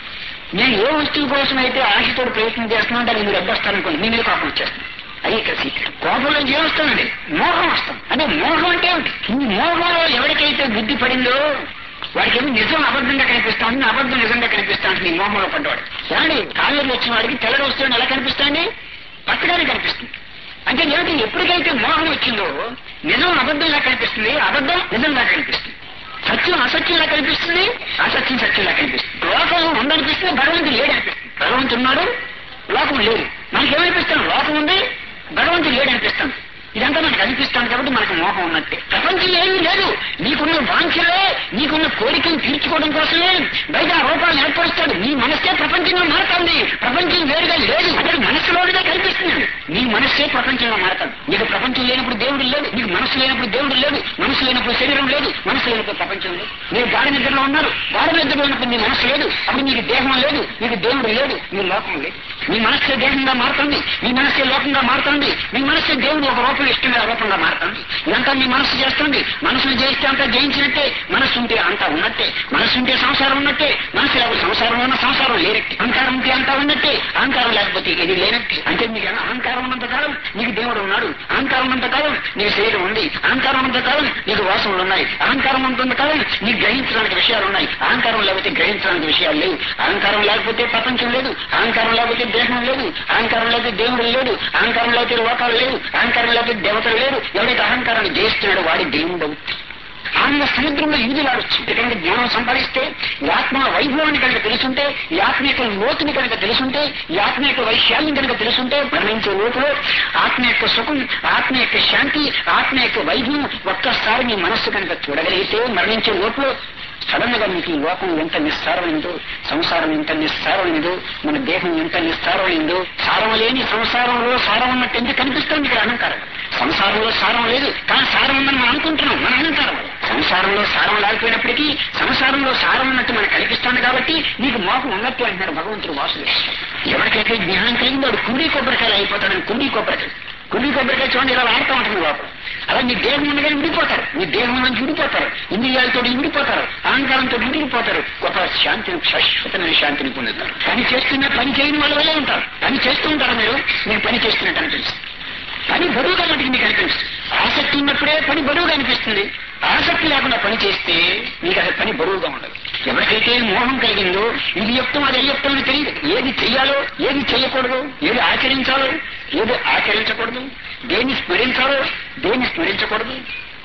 నేను ఏ వస్తువు కోసం అయితే ఆశతో ప్రయత్నం చేస్తున్నాను దాన్ని మీరు అడ్డొస్తాననుకోండి మీ మీద కోపం వచ్చేస్తాను అది ఇక్కడ సీక్రెట్ కోపంలో ఏం వస్తుందండి మోహం వస్తుంది అంటే మోహం అంటే ఏమిటి ఈ మోహంలో ఎవరికైతే బుద్ధి పడిందో వాడికి ఏమి నిజం అబద్ధంగా కనిపిస్తా ఉంది అబద్ధం నిజంగా కనిపిస్తా ఉంటుంది ఈ మోహంలో పడ్డవాడు కానీ కాలేజీ వచ్చిన వాడికి తెల్లగా వస్తువుని ఎలా కనిపిస్తాండి పక్కగానే కనిపిస్తుంది అంటే ఏమిటి ఎప్పటికైతే మోహం వచ్చిందో నిజం అబద్ధంగా కనిపిస్తుంది అబద్ధం నిజంగా కనిపిస్తుంది సత్యం అసత్యంలా కనిపిస్తుంది అసత్యం సత్యంలా కనిపిస్తుంది లోకం ఉందనిపిస్తుంది భగవంతుడు లేడు అనిపిస్తుంది భగవంతుడు ఉన్నాడు లోకం లేదు మనకేమనిపిస్తాం లోకం ఉంది భగవంతుడు లేడు అనిపిస్తాం ఇదంతా మనకు అనిపిస్తాను కాబట్టి మనకు మోహం ఉన్నట్టే ప్రపంచం ఏమీ లేదు నీకున్న వాంఛలే నీకున్న కోరికలు తీర్చుకోవడం కోసమే బయట ఆ రూపాలను ఏర్పరుస్తాడు నీ మనస్సే ప్రపంచంగా మారుతుంది ప్రపంచం వేరుగా లేదు అతడు మనస్సులోనే కనిపిస్తుంది నీ మనస్సే ప్రపంచంగా మారుతుంది నీకు ప్రపంచం లేనప్పుడు దేవుడు లేదు నీకు మనస్సు లేనప్పుడు దేవుడు లేదు మనసు లేనప్పుడు శరీరం లేదు మనసు లేనప్పుడు ప్రపంచం లేదు మీరు గాఢ నిద్రలో ఉన్నారు గాఢ నిద్రలో ఉన్నప్పుడు నీ మనసు లేదు అప్పుడు నీకు దేహం లేదు నీకు దేవుడు లేదు నీ లోకం లేదు మీ మనస్సే దేహంగా మారుతుంది మీ మనస్సే లోకంగా మారుతుంది మీ మనస్సే దేవుడు ఒక రూపం ఇష్టంగా రూపంగా మారుతుంది ఇదంతా మీ మనస్సు చేస్తుంది మనసును జయిస్తే అంతా జయించినట్టే మనస్సు ఉంటే అంతా ఉన్నట్టే మనస్సు ఉంటే సంసారం ఉన్నట్టే మనసు లేకపోతే సంసారం ఉన్న సంసారం లేనట్టే అహంకారం ఉంటే అంతా ఉన్నట్టే అహంకారం లేకపోతే ఇది లేనట్టే అంటే మీకు అహంకారం ఉన్నంత కాలం నీకు దేవుడు ఉన్నాడు అహంకారం ఉన్నంత కాలం నీకు శరీరం ఉంది అహంకారం ఉన్నంత కాలం నీకు వాసనలు ఉన్నాయి అహంకారం ఉన్నంత కాలం నీకు గ్రహించడానికి విషయాలు ఉన్నాయి అహంకారం లేకపోతే గ్రహించడానికి విషయాలు లేవు అహంకారం లేకపోతే ప్రపంచం లేదు అహంకారం లేకపోతే దేహం లేదు అహంకారం లేకపోతే దేవుడు లేడు అహంకారం లేకపోతే లోకాలు లేవు అహంకారం లేకపోతే దేవతలు లేరు ఎవరైతే అహంకారాన్ని జయిస్తున్నాడో వాడి దేవుడు అవుతుంది ఆనంద సముద్రంలో ఈదులాడొచ్చు ఎందుకంటే జ్ఞానం సంపాదిస్తే ఈ ఆత్మ వైభవాన్ని కనుక తెలుసుంటే ఈ ఆత్మ యొక్క లోతుని కనుక తెలుసుంటే ఈ ఆత్మ యొక్క వైశాల్యం కనుక తెలుసుంటే మరణించే లోపల ఆత్మ యొక్క సుఖం ఆత్మ యొక్క శాంతి ఆత్మ యొక్క వైభవం ఒక్కసారి మీ మనస్సు కనుక చూడగలిగితే మరణించే లోపల సడన్ గా మీకు ఈ లోకం ఎంత నిస్సారమైందో సంసారం ఎంత నిస్సారమైనదో మన దేహం ఎంత నిస్సారమైందో సారం లేని సంసారంలో సారం ఉన్నట్టు ఎందుకు కనిపిస్తుంది ఇక్కడ అహంకారం సంసారంలో సారం లేదు కానీ సారం ఉందని మనం అనుకుంటున్నాం మన అహంకారం వల్ల. సంసారంలో సారం లేకపోయినప్పటికీ సంసారంలో సారం ఉన్నట్టు మనకు కనిపిస్తుంది కాబట్టి నీకు మోహం ఉన్నట్టు అంటున్నాడు భగవంతుడు వాసులు ఎవరికైతే జ్ఞానం కలిగిందో వాడు కుండీ కొబ్బరికాయలు అయిపోతాడని కుండీ కొబ్బరికాయ కుండీ కొబ్బరికాయ చూడండి ఇలా ఆడుతూ ఉంటుంది లోపల అలా మీ దేహం ఉండగానే విడిపోతారు మీ దేహం నుంచి విడిపోతారు ఇంద్రియాలతో విడిపోతారు అహంకారంతో విడిపోతారు గొప్ప శాంతిని శాశ్వతమైన శాంతిని పొందుతారు పని చేస్తున్న పని చేయని వాళ్ళ వల్లే ఉంటారు పని చేస్తూ ఉంటారు మీరు మీరు పని చేస్తున్నట్టు అనిపిస్తుంది పని బరువుగా మటుకు మీకు అనిపిస్తుంది ఆసక్తి ఉన్నప్పుడే పని బరువుగా అనిపిస్తుంది ఆసక్తి లేకుండా పని చేస్తే మీకు అసలు పని బరువుగా ఉండదు ఎవరికైతే మోహం కలిగిందో ఇది యుక్తం అది అయ్యుక్తం అని తెలియదు ఏది చెయ్యాలో ఏది చేయకూడదు ఏది ఆచరించాలో ఏది ఆచరించకూడదు దేన్ని స్మరించాలో దేన్ని స్మరించకూడదు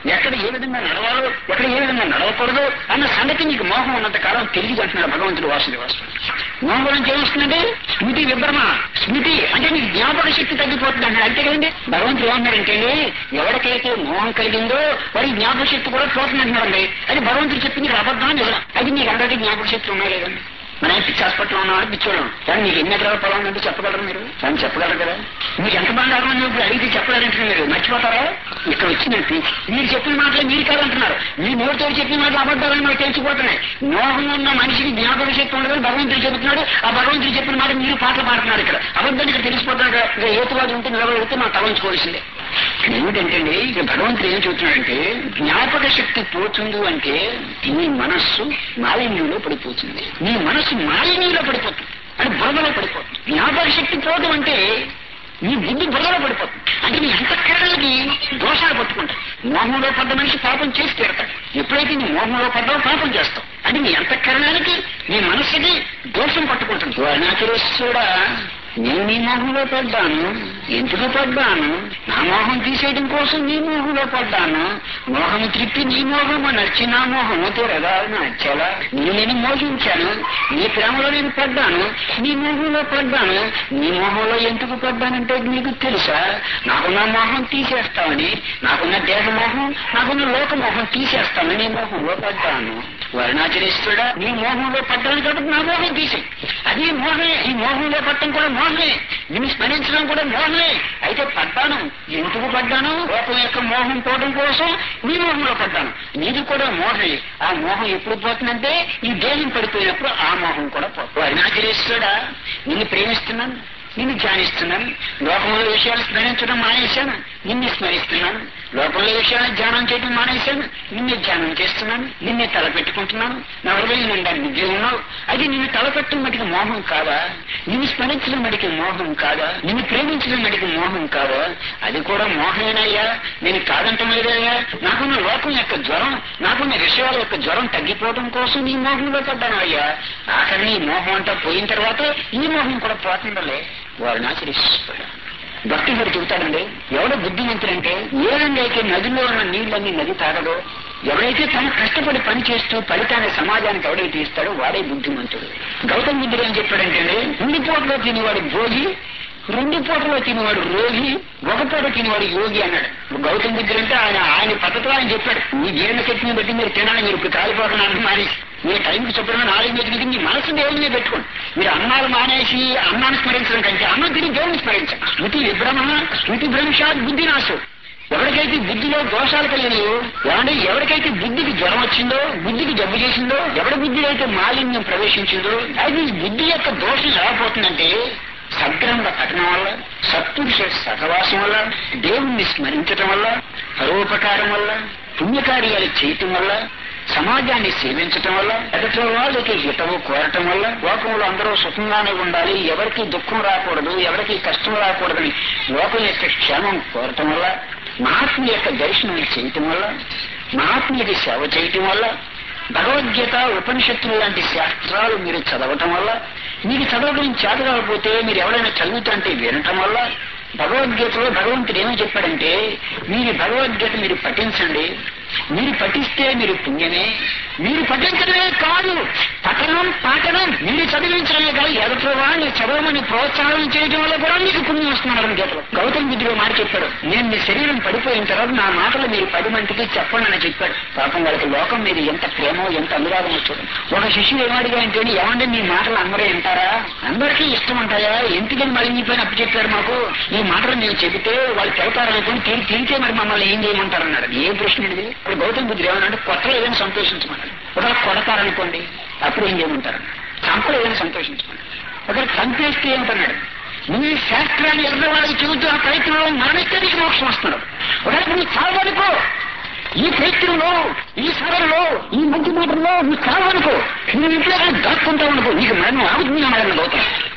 ఎక్కడ ఏ విధంగా నడవాలో ఎక్కడ ఏ విధంగా నడవకూడదు అన్న సంగతి నీకు మోహం ఉన్నంత కాలం తెలియదు అంటున్నాడు భగవంతుడు వాసుదేవాసు మోహం గురించి ఏమొస్తుందంటే స్మృతి విభ్రమ స్మృతి అంటే నీకు జ్ఞాపక శక్తి తగ్గిపోతుంది అంటాడు అంతే కదండి భగవంతుడు ఏమన్నాడంటే ఎవరికైతే మోహం కలిగిందో వాడి జ్ఞాపక శక్తి కూడా పోతుంది అంటున్నాడండి అది భగవంతుడు చెప్పి నీకు అబద్ధం నిజం అది నీకు అందరికీ జ్ఞాపక శక్తి ఉన్నాయి లేదండి మనం పిచ్చి హాస్పిటల్ ఉన్నామని పిచ్చోళ్ళం కానీ మీకు ఎన్ని ఎకరాల పొలం ఉందంటే చెప్పగలరు మీరు కానీ చెప్పగలరు కదా మీకు ఎంత బంగారం ఉంది ఇప్పుడు అడిగితే చెప్పలేరంటే మీరు మర్చిపోతారా ఇక్కడ వచ్చినట్టు మీరు చెప్పిన మాటలు మీరు కాదంటున్నారు మీ నోటితో చెప్పిన మాటలు అబద్ధాలని మనకు తెలిసిపోతున్నాయి మోహం ఉన్న మనిషికి జ్ఞాపక శక్తి ఉండదని భగవంతుడు చెబుతున్నాడు ఆ భగవంతుడు చెప్పిన మాట మీరు పాటలు పాడుతున్నారు ఇక్కడ అబద్ధాన్ని ఇక్కడ తెలిసిపోతున్నాడు ఇక్కడ ఏతువాది ఉంటే నిలబడితే మనం తలంచుకోవాల్సిందే ఏమిటంటే ఇక్కడ భగవంతుడు ఏం చెబుతున్నాడంటే జ్ఞాపక శక్తి పోతుంది అంటే నీ మనస్సు మాలిన్యంలో పడిపోతుంది నీ మనస్సు మాలిన్యంలో పడిపోతుంది అది బురదలో పడిపోతుంది జ్ఞాపక శక్తి పోవడం అంటే నీ బుద్ధి బురదలో పడిపోతుంది అంటే నీ అంతఃకరణలకి దోషాలు పట్టుకుంటాయి మోహంలో పడ్డ మనిషి పాపం చేసి తీరతాడు ఎప్పుడైతే నీ మోహంలో పడ్డావో పాపం చేస్తావు అంటే నీ అంతఃకరణానికి నీ మనస్సుకి దోషం పట్టుకుంటుంది అనాచరిస్తుడా నేను నీ మోహంలో పడ్డాను ఎందుకు పడ్డాను నా మోహం తీసేయడం కోసం నీ మోహంలో పడ్డాను మోహం త్రిప్పి నీ మోహము నచ్చి నా మోహము తీరగా నచ్చలా నేను నేను మోహించాను నీ ప్రేమలో నేను పడ్డాను నీ మోహంలో పడ్డాను నీ మోహంలో ఎందుకు పడ్డానంటే నీకు తెలుసా నాకున్న మోహం తీసేస్తామని నాకున్న దేహ మోహం నాకున్న లోక మోహం తీసేస్తామని నీ మోహంలో పడ్డాను వర్ణాచరిస్తుడా నీ మోహంలో పడ్డాను కాబట్టి నా మోహం తీసే అది మోహమే ఈ మోహంలో పట్టడం కూడా మోహమే నిన్ను స్మరించడం కూడా మోహమే అయితే పడ్డాను ఎందుకు పడ్డాను లోకం యొక్క మోహం పోవడం కోసం నీ మోహంలో పడ్డాను నీది కూడా మోహమే ఆ మోహం ఎప్పుడు పోతుందంటే ఈ దేహం పడిపోయినప్పుడు ఆ మోహం కూడా పోతుంది వర్ణాచరిస్తుడా నిన్ను ప్రేమిస్తున్నాను నిన్ను ధ్యానిస్తున్నాను లోకంలో విషయాలు స్మరించడం మానేశాను నిన్ను స్మరిస్తున్నాను లోకంలో విషయాలు ధ్యానం చేయడం మానేశాను నిన్నే ధ్యానం చేస్తున్నాను నిన్నే తలపెట్టుకుంటున్నాను నా హృదయం నిండా నిజం ఉన్నావు అది నిన్ను తలపెట్టడం మటుకు మోహం కాదా నిన్ను స్మరించడం మటుకు మోహం కాదా నిన్ను ప్రేమించడం మటుకు మోహం కాదా అది కూడా మోహమేనయ్యా నేను కాదంటం లేదయ్యా నాకున్న లోకం యొక్క జ్వరం నాకున్న విషయాల యొక్క జ్వరం తగ్గిపోవడం కోసం నీ మోహంలో పడ్డాను అయ్యా ఆఖరి ఈ మోహం అంతా పోయిన తర్వాత ఈ మోహం కూడా పోతుందలే వారిని ఆచరిస్తాడు భక్తి గారు చెబుతాడండి ఎవడ బుద్ధిమంతుడంటే ఏ విధంగా అయితే నదిలో ఉన్న నీళ్ళన్నీ నది తాగదో ఎవరైతే తను కష్టపడి పని చేస్తూ ఫలితాన్ని సమాజానికి ఎవడైతే ఇస్తాడో వాడే బుద్ధిమంతుడు గౌతమ్ బుద్ధుడు ఏం చెప్పాడంటే రెండు పూటలో తినేవాడు భోగి రెండు పూటలో తినేవాడు రోగి ఒక పూట తినేవాడు యోగి అన్నాడు గౌతమ్ బుద్ధుడు అంటే ఆయన ఆయన పద్ధతిలో ఆయన చెప్పాడు మీ జీవన శక్తిని బట్టి మీరు తినాలి మీరు ఇప్పుడు కాలిపోతున్నాను మానేసి మీరు టైంకి చెప్పడం నాలుగు మీద తిరిగి మీ మనసు దేవుని మీద పెట్టుకోండి మీరు అన్నాలు మానేసి అన్నాన్ని స్మరించడం కంటే అన్నం తిరిగి దేవుని స్మరించండి స్మృతి విభ్రమ స్మృతి భ్రంశాత్ బుద్ధి నాశం ఎవరికైతే బుద్ధిలో దోషాలు కలిగినాయో ఏమంటే ఎవరికైతే బుద్ధికి జ్వరం వచ్చిందో బుద్ధికి జబ్బు చేసిందో ఎవరి బుద్ధిలో అయితే మాలిన్యం ప్రవేశించిందో అది బుద్ధి యొక్క దోషం ఎలా పోతుందంటే సగ్రంగ పఠనం వల్ల సత్పురుష సహవాసం వల్ల దేవుణ్ణి స్మరించటం వల్ల పరోపకారం వల్ల పుణ్యకార్యాలు చేయటం వల్ల సమాజాన్ని సేవించటం వల్ల ఎదుటి వాళ్ళకి హితవు కోరటం వల్ల లోకంలో అందరూ సుఖంగానే ఉండాలి ఎవరికి దుఃఖం రాకూడదు ఎవరికి కష్టం రాకూడదని లోకం యొక్క క్షేమం కోరటం వల్ల మహాత్ముల యొక్క దర్శనం చేయటం వల్ల మహాత్ములకి సేవ చేయటం వల్ల భగవద్గీత ఉపనిషత్తులు లాంటి శాస్త్రాలు మీరు చదవటం వల్ల మీకు చదవడం చేత కాకపోతే మీరు ఎవరైనా చదువుతుంటే వినటం వల్ల భగవద్గీతలో భగవంతుడు ఏమని చెప్పాడంటే మీరు భగవద్గీత మీరు పఠించండి మీరు పఠిస్తే మీరు పుణ్యమే మీరు పఠించడమే కాదు పఠనం పాఠనం మీరు చదివించడమే కాదు ఎదుటి వాళ్ళని చదవమని ప్రోత్సాహం చేయడం వల్ల కూడా మీకు పుణ్యం వస్తున్నారు గీతలో గౌతమ్ బుద్ధుడు మాట చెప్పాడు నేను మీ శరీరం పడిపోయిన తర్వాత నా మాటలు మీరు పది మందికి చెప్పండి అని చెప్పాడు పాపం వాళ్ళకి లోకం మీద ఎంత ప్రేమో ఎంత అనురాగమో చూడండి ఒక శిష్యుడు ఏమడిగా అంటే ఏమంటే మీ మాటలు అందరూ వింటారా అందరికీ ఇష్టం ఉంటాయా ఎందుకని మరి మీ పైన అప్పు చెప్పారు మాకు ఈ మాటలు మేము చెబితే వాళ్ళు చెబుతారనుకుని తిరిగి తిరిగితే మరి మమ్మల్ని ఏం చేయమంటారన్నాడు ఏ ప్రశ్న ఇది ఇప్పుడు గౌతమ్ బుద్ధుడు ఏమన్నాడు కొత్తలో ఏదైనా సంతోషించమన్నాడు ఒకవేళ కొడతారనుకోండి అప్పుడు ఏం చేయమంటారు చంపలు ఏదైనా సంతోషించమన్నాడు ఒకవేళ చంపేస్తే ఏమిటన్నాడు నీ శాస్త్రాన్ని ఎదురు వాళ్ళకి చెబుతూ ఆ ప్రయత్నంలో మరణిస్తే నీకు మోక్షం వస్తున్నాడు ఒకవేళ నువ్వు చావనుకో ఈ ప్రయత్నంలో ఈ సభలో ఈ మంచి మాటల్లో నువ్వు చావనుకో నువ్వు ఇంట్లో దాక్కుంటావు అనుకో నీకు మరణం ఆగుతుంది మరణం గౌతమ్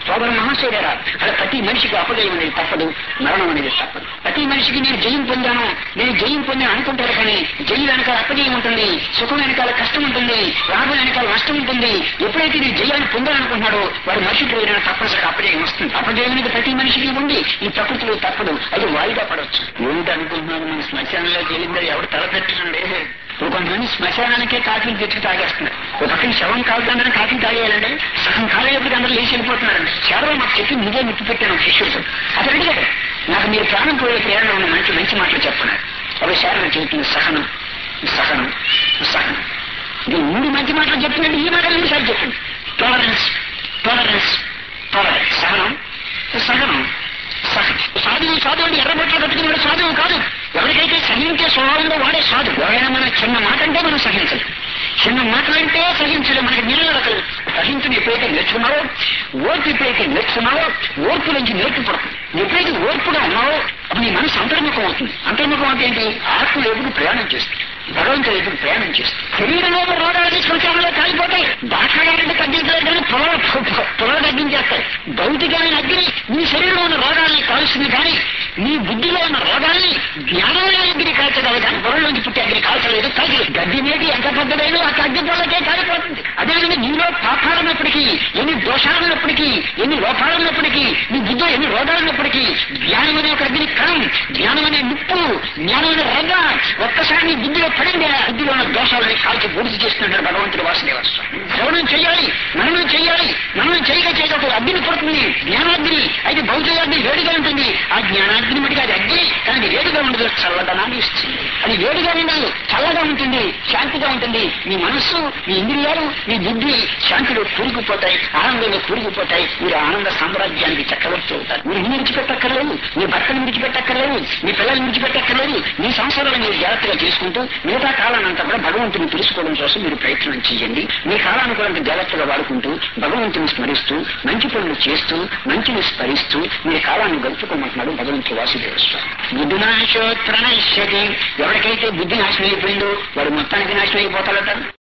సోదర మహాశైలరా అలా ప్రతి మనిషికి అపజయం అనేది తప్పదు మరణం అనేది తప్పదు ప్రతి మనిషికి నేను జయం పొందాను నేను జయం పొందాను అనుకుంటారు కానీ జయం వెనకాల అపజయం ఉంటుంది సుఖం వెనకాల కష్టం ఉంటుంది లాభం వెనకాల నష్టం ఉంటుంది ఎప్పుడైతే నేను జయాన్ని పొందాలనుకుంటున్నాడో వాడు మనిషికి ఏదైనా తప్పనిసరిగా అపజయం వస్తుంది అపజయం అనేది ప్రతి మనిషికి ఉంది ఈ ప్రకృతిలో తప్పదు అది వాయిదా పడవచ్చు ఏమిటి అనుకుంటున్నాను మన శ్మశానంలోకి వెళ్ళిందో ఎవడు తలపెట్టండి ఇప్పుడు కొంతమంది శ్మశానానికే కాఫీలు తెచ్చి తాగేస్తున్నారు ఒక పక్కన శవం కాలుతుందని కాఫీ తాగేయాలండి సగం కాలేజీకి అందరూ లేచి వెళ్ళిపోతున్నారండి చాలా మాకు చెప్పి నువ్వే నిప్పు పెట్టాను శిష్యుడితో అతను అడిగాడు నాకు మీరు ప్రాణం పోయే ప్రేరణ ఉన్న మంచి మంచి మాటలు చెప్పన్నారు ఒక శారణ చెబుతుంది సహనం సహనం సహనం ఇది మూడు మంచి మాటలు చెప్తుందంటే ఈ మాటలు మూడు సార్లు చెప్పింది టాలరెన్స్ టాలరెన్స్ టాలరెన్స్ సహనం సహనం సహనం సాధువు సాధువు అంటే ఎర్రబొట్లు కట్టుకున్నాడు సాధువు కాదు ఎవరికైతే సహించే స్వభావంలో వాడే సాధు ఎవరైనా మన చిన్న మాట అంటే మనం సహించదు చిన్న మాటలంటే సహించలేదు మనకి నిలదొరకదు సహించడం ఎప్పుడైతే నేర్చుకున్నావో ఓర్పు ఎప్పుడైతే నేర్చుకున్నావో ఓర్పు నుంచి నేర్చుపడతాం ఎప్పుడైతే ఓర్పుగా ఉన్నావో అప్పుడు నీ మనసు అంతర్ముఖం అవుతుంది అంతర్ముఖం అంటే ఏంటి ఆత్మ ఎప్పుడు ప్రయాణం చేస్తుంది భగవంతుడు ఎప్పుడు ప్రయాణం చేస్తుంది శరీరంలో రోగాలు తీసుకొచ్చామలో కాలిపోతాయి దాఖలాలంటే తగ్గించలేదు కానీ పొలం పొలం తగ్గించేస్తాయి భౌతికమైన అగ్ని నీ శరీరంలో ఉన్న రోగాల్ని కాలుస్తుంది కానీ నీ బుద్ధిలో ఉన్న రోగాల్ని జ్ఞానంలో అగ్ని కాల్చగలదు కానీ పొలంలోంచి పుట్టే అగ్ని కాల్చలేదు కాదు గడ్డి మేటి ఎంత పెద్దదైనా ఆ అగ్ని పొలకే కాలిపోతుంది అదేవిధంగా నీలో పాపాలున్నప్పటికీ ఎన్ని దోషాలున్నప్పటికీ ఎన్ని లోపాలున్నప్పటికీ నీ బుద్ధిలో ఎన్ని రోగాలున్నప్పటికీ జ్ఞానం అనే ఒక అగ్ని కణం జ్ఞానం అనే నిప్పు జ్ఞానం అనే రగ ఒక్కసారి నీ బుద్ధిలో పడింది ఆ బుద్ధిలో ఉన్న దోషాలని కాల్చి బూడిద చేస్తున్నాడు భగవంతుడు వాసుదేవ స్వామి శ్రవణం చేయాలి మననం చేయాలి మననం చేయగా చేయక అగ్ని పడుతుంది జ్ఞానాగ్ని అయితే భౌతికాగ్ని వేడిగా ఉంటుంది ఆ జ్ఞానాగ్ని మటుకు అది అగ్ని కానీ అది వేడిగా ఉండదు చల్లదనాన్ని ఇస్తుంది అది వేడిగా ఉండదు చల్లగా ఉంటుంది శాంతిగా ఉంటుంది మీ మనస్సు మీ ఇంద్రియాలు మీ బుద్ధి శాంతిలో కూరుకుపోతాయి ఆనందంలో కూరుకుపోతాయి మీరు ఆనంద సామ్రాజ్యానికి చక్రవర్తి అవుతారు మీరు ఇల్లు విడిచిపెట్టక్కర్లేదు మీ భర్తను విడిచిపెట్టక్కర్లేదు మీ పిల్లల్ని విడిచిపెట్టక్కర్లేదు మీ సంసారాలను మీరు జాగ్రత్తగా చేసుకుంటూ మిగతా కాలానంతా కూడా భగవంతుని తెలుసుకోవడం కోసం మీరు ప్రయత్నం చేయండి మీ కాలానుకూలంగా జాగ్రత్తగా వాడుకుంటూ భగవంతుని స్మరిస్తూ మంచి పనులు చేస్తూ మంచిని స్మరిస్తూ మీ కాలాన్ని గడుపుకోమంటున్నాడు భగవంతుడు వాసుదేవ స్వామి బుద్ధి నాశోత్రణశ్యతి ఎవరికైతే బుద్ధి నాశనం అయిపోయిందో వాడు మొత్తానికి నాశనం అయిపోతాడట